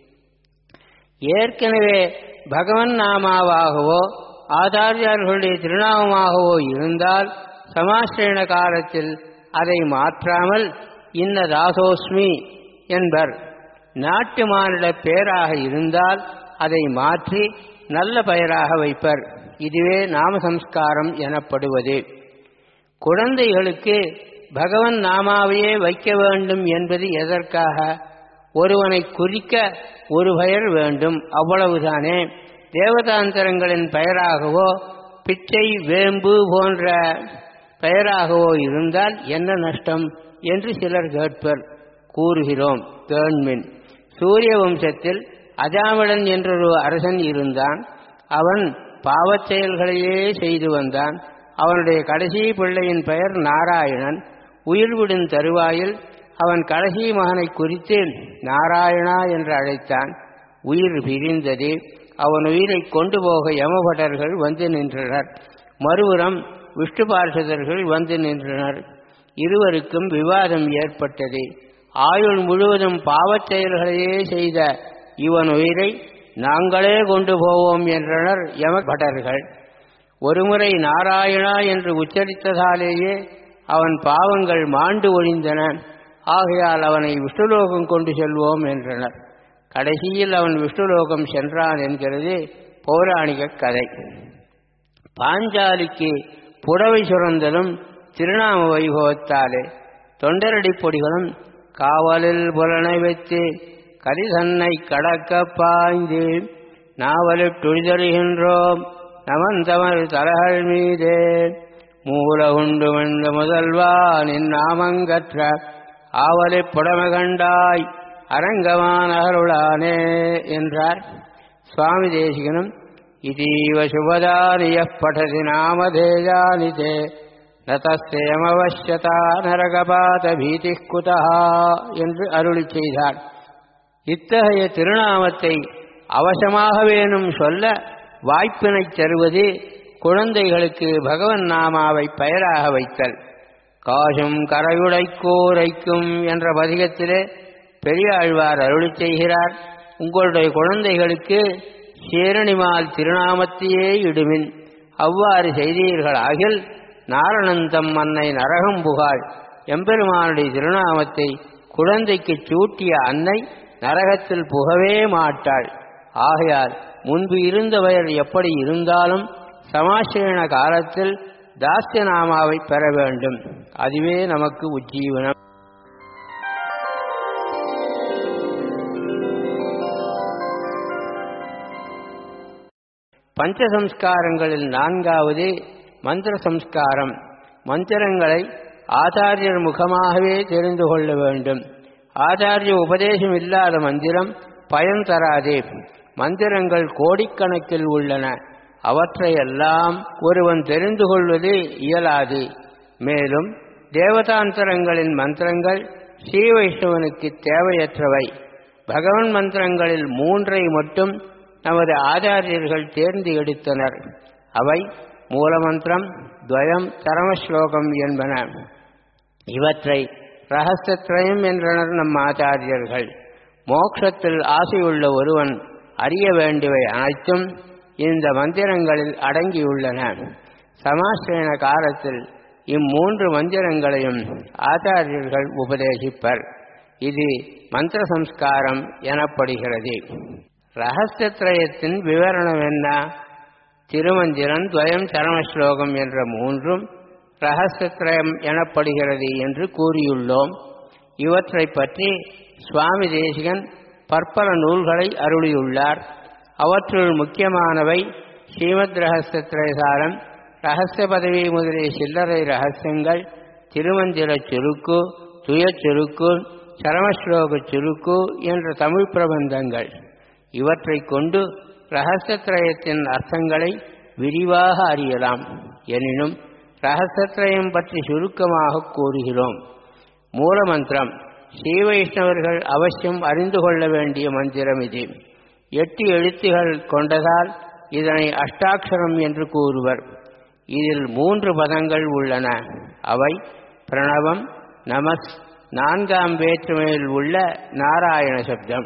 ஏற்கனவே பகவன் நாமாவாகவோ ஆச்சாரியார்களுடைய திருநாமமாகவோ இருந்தால் சமாசிரண காலத்தில் அதை மாற்றாமல் இன்ன தாசோஸ்மி என்பர் நாட்டு மானிட பேராக இருந்தால் அதை மாற்றி நல்ல பெயராக வைப்பர் இதுவே நாமசம்ஸ்காரம் எனப்படுவது குழந்தைகளுக்கு பகவன் நாமாவையே வைக்க வேண்டும் என்பது எதற்காக ஒருவனை குறிக்க ஒரு பெயர் வேண்டும் அவ்வளவுதானே தேவதாந்தரங்களின் பெயராகவோ பிச்சை வேம்பு போன்ற பெயராகவோ இருந்தால் என்ன நஷ்டம் என்று சிலர் கேட்பர் கூறுகிறோம் கேண்மின் சூரிய வம்சத்தில் அஜாமிடன் என்றொரு அரசன் இருந்தான் அவன் பாவச் செயல்களையே செய்து வந்தான் அவனுடைய கடைசி பிள்ளையின் பெயர் நாராயணன் உயிர்விடும் தருவாயில் அவன் கடைசி மகனை குறித்து நாராயணா என்று அழைத்தான் உயிர் பிரிந்தது அவன் உயிரை கொண்டு போக யமபட்டர்கள் வந்து நின்றனர் மறுபுறம் விஷ்ணு பார்ஷதர்கள் வந்து நின்றனர் இருவருக்கும் விவாதம் ஏற்பட்டது ஆயுள் முழுவதும் பாவச் செயல்களையே செய்த இவன் உயிரை நாங்களே கொண்டு போவோம் என்றனர் யமபட்டர்கள் ஒருமுறை நாராயணா என்று உச்சரித்ததாலேயே அவன் பாவங்கள் மாண்டு ஒழிந்தன ஆகையால் அவனை விஷ்ணுலோகம் கொண்டு செல்வோம் என்றனர் கடைசியில் அவன் விஷ்ணுலோகம் சென்றான் என்கிறது பௌராணிக கதை பாஞ்சாலிக்கு புடவை சுரந்தலும் திருநாம வைபவத்தாலே தொண்டரடி பொடிகளும் காவலில் புலனை வைத்து கரிதன்னை கடக்க பாய்ந்து நாவலில் துடிதருகின்றோம் நமந்தமர் தலகள் மீதே மூல உண்டு வந்த முதல்வா நின் நாமங்கற்ற ஆவலை புடமை கண்டாய் அரங்கமான அருளானே என்றார் சுவாமி தேசிகனும் இதீவ சுபதானிய படதி நாமதேயானி தே நதஸ்தேமவசியதா நரகபாத பீதி குதா என்று அருளி செய்தார் இத்தகைய திருநாமத்தை அவசமாக வேணும் சொல்ல வாய்ப்பினைத் தருவது குழந்தைகளுக்கு பகவன் நாமாவை பெயராக வைத்தல் காசும் கரையுடைக்கோரைக்கும் என்ற பதிகத்திலே பெரியாழ்வார் அருளி செய்கிறார் உங்களுடைய குழந்தைகளுக்கு சேரணிமால் திருநாமத்தையே இடுமின் அவ்வாறு செய்தீர்கள் ஆகில் நாரணந்தம் மன்னை நரகம் புகாள் எம்பெருமானுடைய திருநாமத்தை குழந்தைக்கு சூட்டிய அன்னை நரகத்தில் புகவே மாட்டாள் ஆகையால் முன்பு இருந்த வயல் எப்படி இருந்தாலும் சமாசிரண காலத்தில் தாஸ்ய நாமாவை பெற வேண்டும் அதுவே நமக்கு உஜ்ஜீவனம் பஞ்சசம்ஸ்காரங்களில் நான்காவது மந்திர சம்ஸ்காரம் மந்திரங்களை ஆச்சாரியர் முகமாகவே தெரிந்து கொள்ள வேண்டும் ஆச்சாரிய உபதேசம் இல்லாத மந்திரம் பயன் தராதே மந்திரங்கள் கோடிக்கணக்கில் உள்ளன அவற்றையெல்லாம் ஒருவன் தெரிந்து கொள்வது இயலாது மேலும் தேவதாந்தரங்களின் மந்திரங்கள் ஸ்ரீ வைஷ்ணவனுக்கு தேவையற்றவை பகவன் மந்திரங்களில் மூன்றை மட்டும் நமது ஆச்சாரியர்கள் தேர்ந்து எடுத்தனர் அவை மூலமந்திரம் துவயம் சரமஸ்லோகம் என்பன இவற்றை ரகசியத்ரயம் என்றனர் நம் ஆச்சாரியர்கள் மோட்சத்தில் ஆசையுள்ள ஒருவன் அறிய வேண்டியவை அனைத்தும் இந்த மந்திரங்களில் அடங்கியுள்ளன சமாசிரண காலத்தில் இம்மூன்று மந்திரங்களையும் ஆச்சாரியர்கள் உபதேசிப்பர் இது மந்திர சம்ஸ்காரம் எனப்படுகிறது ரகசியத்ரயத்தின் விவரணம் என்ன திருமந்திரம் துவயம் சரமஸ்லோகம் என்ற மூன்றும் ரகசியத்ரயம் எனப்படுகிறது என்று கூறியுள்ளோம் இவற்றை பற்றி சுவாமி தேசிகன் பற்பல நூல்களை அருளியுள்ளார் அவற்றுள் முக்கியமானவை ஸ்ரீமத் ரகசியத்ரயசாரம் ரகசிய பதவி முதலிய சில்லறை ரகசியங்கள் திருமந்திர சுருக்கு துயச் சுருக்கு சரமஸ்லோக சுருக்கு என்ற தமிழ் பிரபந்தங்கள் இவற்றை கொண்டு ரகசியத்ரயத்தின் அர்த்தங்களை விரிவாக அறியலாம் எனினும் ரகசியத்ரயம் பற்றி சுருக்கமாக கூறுகிறோம் மூலமந்திரம் ஸ்ரீ வைஷ்ணவர்கள் அவசியம் அறிந்து கொள்ள வேண்டிய மந்திரம் இது எட்டு எழுத்துகள் கொண்டதால் இதனை அஷ்டாட்சரம் என்று கூறுவர் இதில் மூன்று பதங்கள் உள்ளன அவை பிரணவம் நமஸ் நான்காம் வேற்றுமையில் உள்ள நாராயண சப்தம்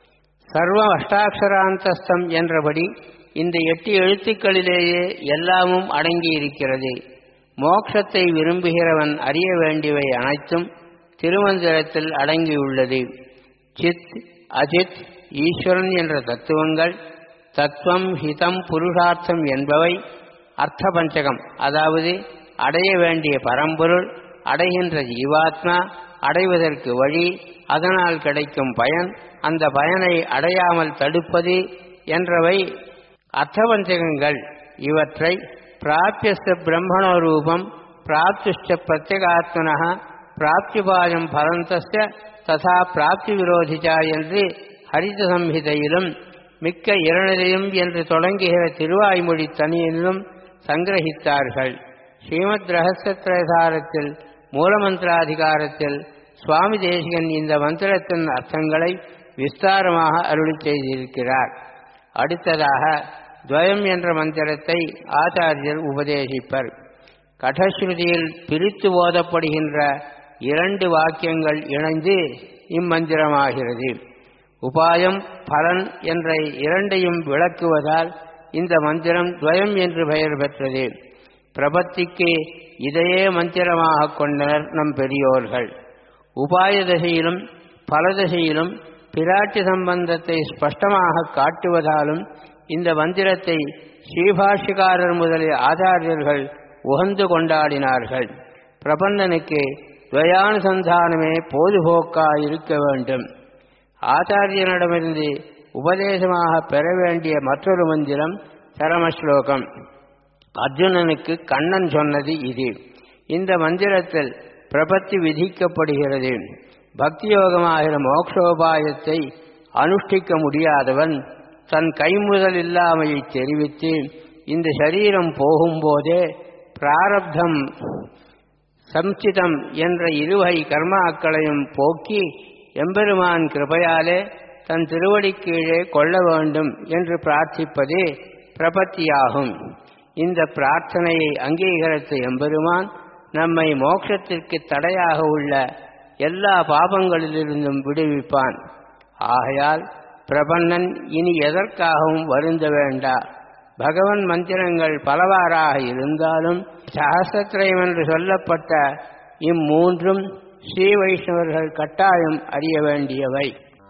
சர்வ அஷ்டாட்சராந்தஸ்தம் என்றபடி இந்த எட்டு எழுத்துக்களிலேயே எல்லாமும் அடங்கியிருக்கிறது மோட்சத்தை விரும்புகிறவன் அறிய வேண்டியவை அனைத்தும் திருமந்திரத்தில் அடங்கியுள்ளது சித் அஜித் ஈஸ்வரன் என்ற தத்துவங்கள் தத்துவம் ஹிதம் புருஷார்த்தம் என்பவை அர்த்த பஞ்சகம் அதாவது அடைய வேண்டிய பரம்பொருள் அடைகின்ற ஜீவாத்மா அடைவதற்கு வழி அதனால் கிடைக்கும் பயன் அந்த பயனை அடையாமல் தடுப்பது என்றவை அர்த்தபஞ்சகங்கள் இவற்றை பிராபியஸ்த பிரம்மணோ ரூபம் பிராப்திஷ்ட பிரத்யகாத்மன பிராப்திபாயம் பரந்தஸ்ய ததா பிராப்தி விரோதிச்சா என்று ஹரித சம்ஹிதையிலும் மிக்க இரணிலையும் என்று தொடங்குகிற திருவாய்மொழி தனியிலும் சங்கிரகித்தார்கள் ஸ்ரீமத் ரகசியத்திரசாரத்தில் மூலமந்திராதிகாரத்தில் சுவாமி தேசிகன் இந்த மந்திரத்தின் அர்த்தங்களை விஸ்தாரமாக அருளி செய்திருக்கிறார் அடுத்ததாக துவயம் என்ற மந்திரத்தை ஆச்சாரியர் உபதேசிப்பர் கடஸ்ருதியில் பிரித்து ஓதப்படுகின்ற இரண்டு வாக்கியங்கள் இணைந்து இம்மந்திரமாகிறது உபாயம் பலன் என்ற இரண்டையும் விளக்குவதால் இந்த மந்திரம் துவயம் என்று பெயர் பெற்றது பிரபத்திக்கு இதையே மந்திரமாக கொண்டனர் நம் பெரியோர்கள் உபாய தசையிலும் பலதசையிலும் பிராட்டி சம்பந்தத்தை ஸ்பஷ்டமாக காட்டுவதாலும் இந்த மந்திரத்தை ஸ்ரீபாஷிகாரர் முதலிய ஆச்சாரியர்கள் உகந்து கொண்டாடினார்கள் பிரபந்தனுக்கு துவயானுசந்தானமே பொதுபோக்காக இருக்க வேண்டும் ஆச்சாரியனிடமிருந்து உபதேசமாக பெற வேண்டிய மற்றொரு மந்திரம் சரமஸ்லோகம் அர்ஜுனனுக்கு கண்ணன் சொன்னது இது இந்த மந்திரத்தில் பிரபத்தி விதிக்கப்படுகிறது பக்தியோகமாகிற மோக்ஷோபாயத்தை அனுஷ்டிக்க முடியாதவன் தன் கைமுதல் இல்லாமையை தெரிவித்து இந்த சரீரம் போகும்போதே பிராரப்தம் சம்சிதம் என்ற இருவகை கர்மாக்களையும் போக்கி எம்பெருமான் கிருபையாலே தன் திருவடி கீழே கொள்ள வேண்டும் என்று பிரார்த்திப்பதே பிரபத்தியாகும் இந்த பிரார்த்தனையை அங்கீகரித்த எம்பெருமான் நம்மை மோட்சத்திற்கு தடையாக உள்ள எல்லா பாபங்களிலிருந்தும் விடுவிப்பான் ஆகையால் பிரபன்னன் இனி எதற்காகவும் வருந்த வேண்டா பகவன் மந்திரங்கள் பலவாறாக இருந்தாலும் சகசிரத்திரயம் என்று சொல்லப்பட்ட இம்மூன்றும் ஸ்ரீ வைஷ்ணவர்கள் கட்டாயம் அறிய வேண்டியவை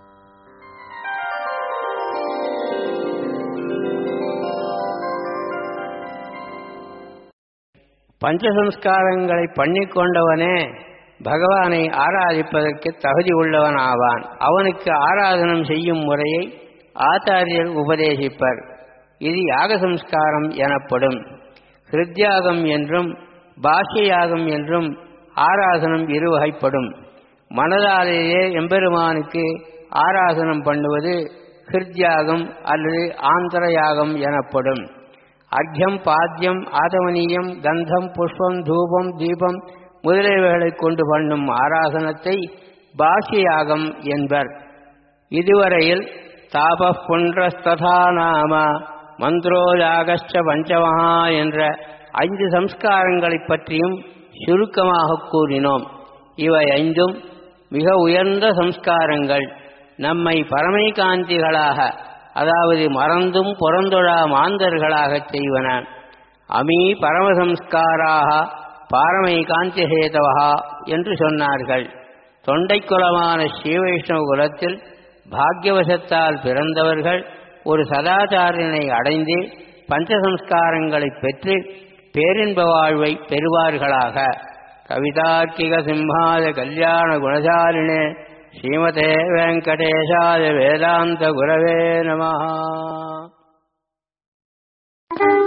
பஞ்சசம்ஸ்காரங்களை பண்ணிக்கொண்டவனே பகவானை ஆராதிப்பதற்கு தகுதி உள்ளவன் ஆவான் அவனுக்கு ஆராதனம் செய்யும் முறையை ஆச்சாரியர் உபதேசிப்பர் இது யாக சம்ஸ்காரம் எனப்படும் ஹிருத்யாகம் என்றும் பாஷ்யயாகம் என்றும் ஆராதனம் இருவகைப்படும் மனதாலேயே எம்பெருமானுக்கு ஆராதனம் பண்ணுவது ஹிருத்யாகம் அல்லது ஆந்தரயாகம் எனப்படும் அர்க்யம் பாத்தியம் ஆதவனீயம் கந்தம் புஷ்பம் தூபம் தீபம் முதலியவைகளைக் கொண்டு பண்ணும் ஆராதனத்தை பாஷ்யயாகம் என்பர் இதுவரையில் தாப புன்றஸ்ததா நாம மந்திரோ யாகச்ச பஞ்சமஹா என்ற ஐந்து சம்ஸ்காரங்களைப் பற்றியும் சுருக்கமாக கூறினோம் இவை ஐந்தும் மிக உயர்ந்த சம்ஸ்காரங்கள் நம்மை பரமைகாந்திகளாக அதாவது மறந்தும் புறந்தொழா மாந்தர்களாகச் செய்வன அமீ பரமசம்ஸ்காராக பாரமை காந்திஹேதவா என்று சொன்னார்கள் தொண்டைக்குலமான ஸ்ரீவைஷ்ணவ குலத்தில் பாக்யவசத்தால் பிறந்தவர்கள் ஒரு சதாச்சாரியனை அடைந்து பஞ்சசம்ஸ்காரங்களைப் பெற்று பேரின்ப வாழ்வை பெறுவார்களாக கவிதார்க்கிக சிம்ஹாய கல்யாண குணசாலினே ஸ்ரீமதே வெங்கடேஷாய வேதாந்த குரவே நமஹா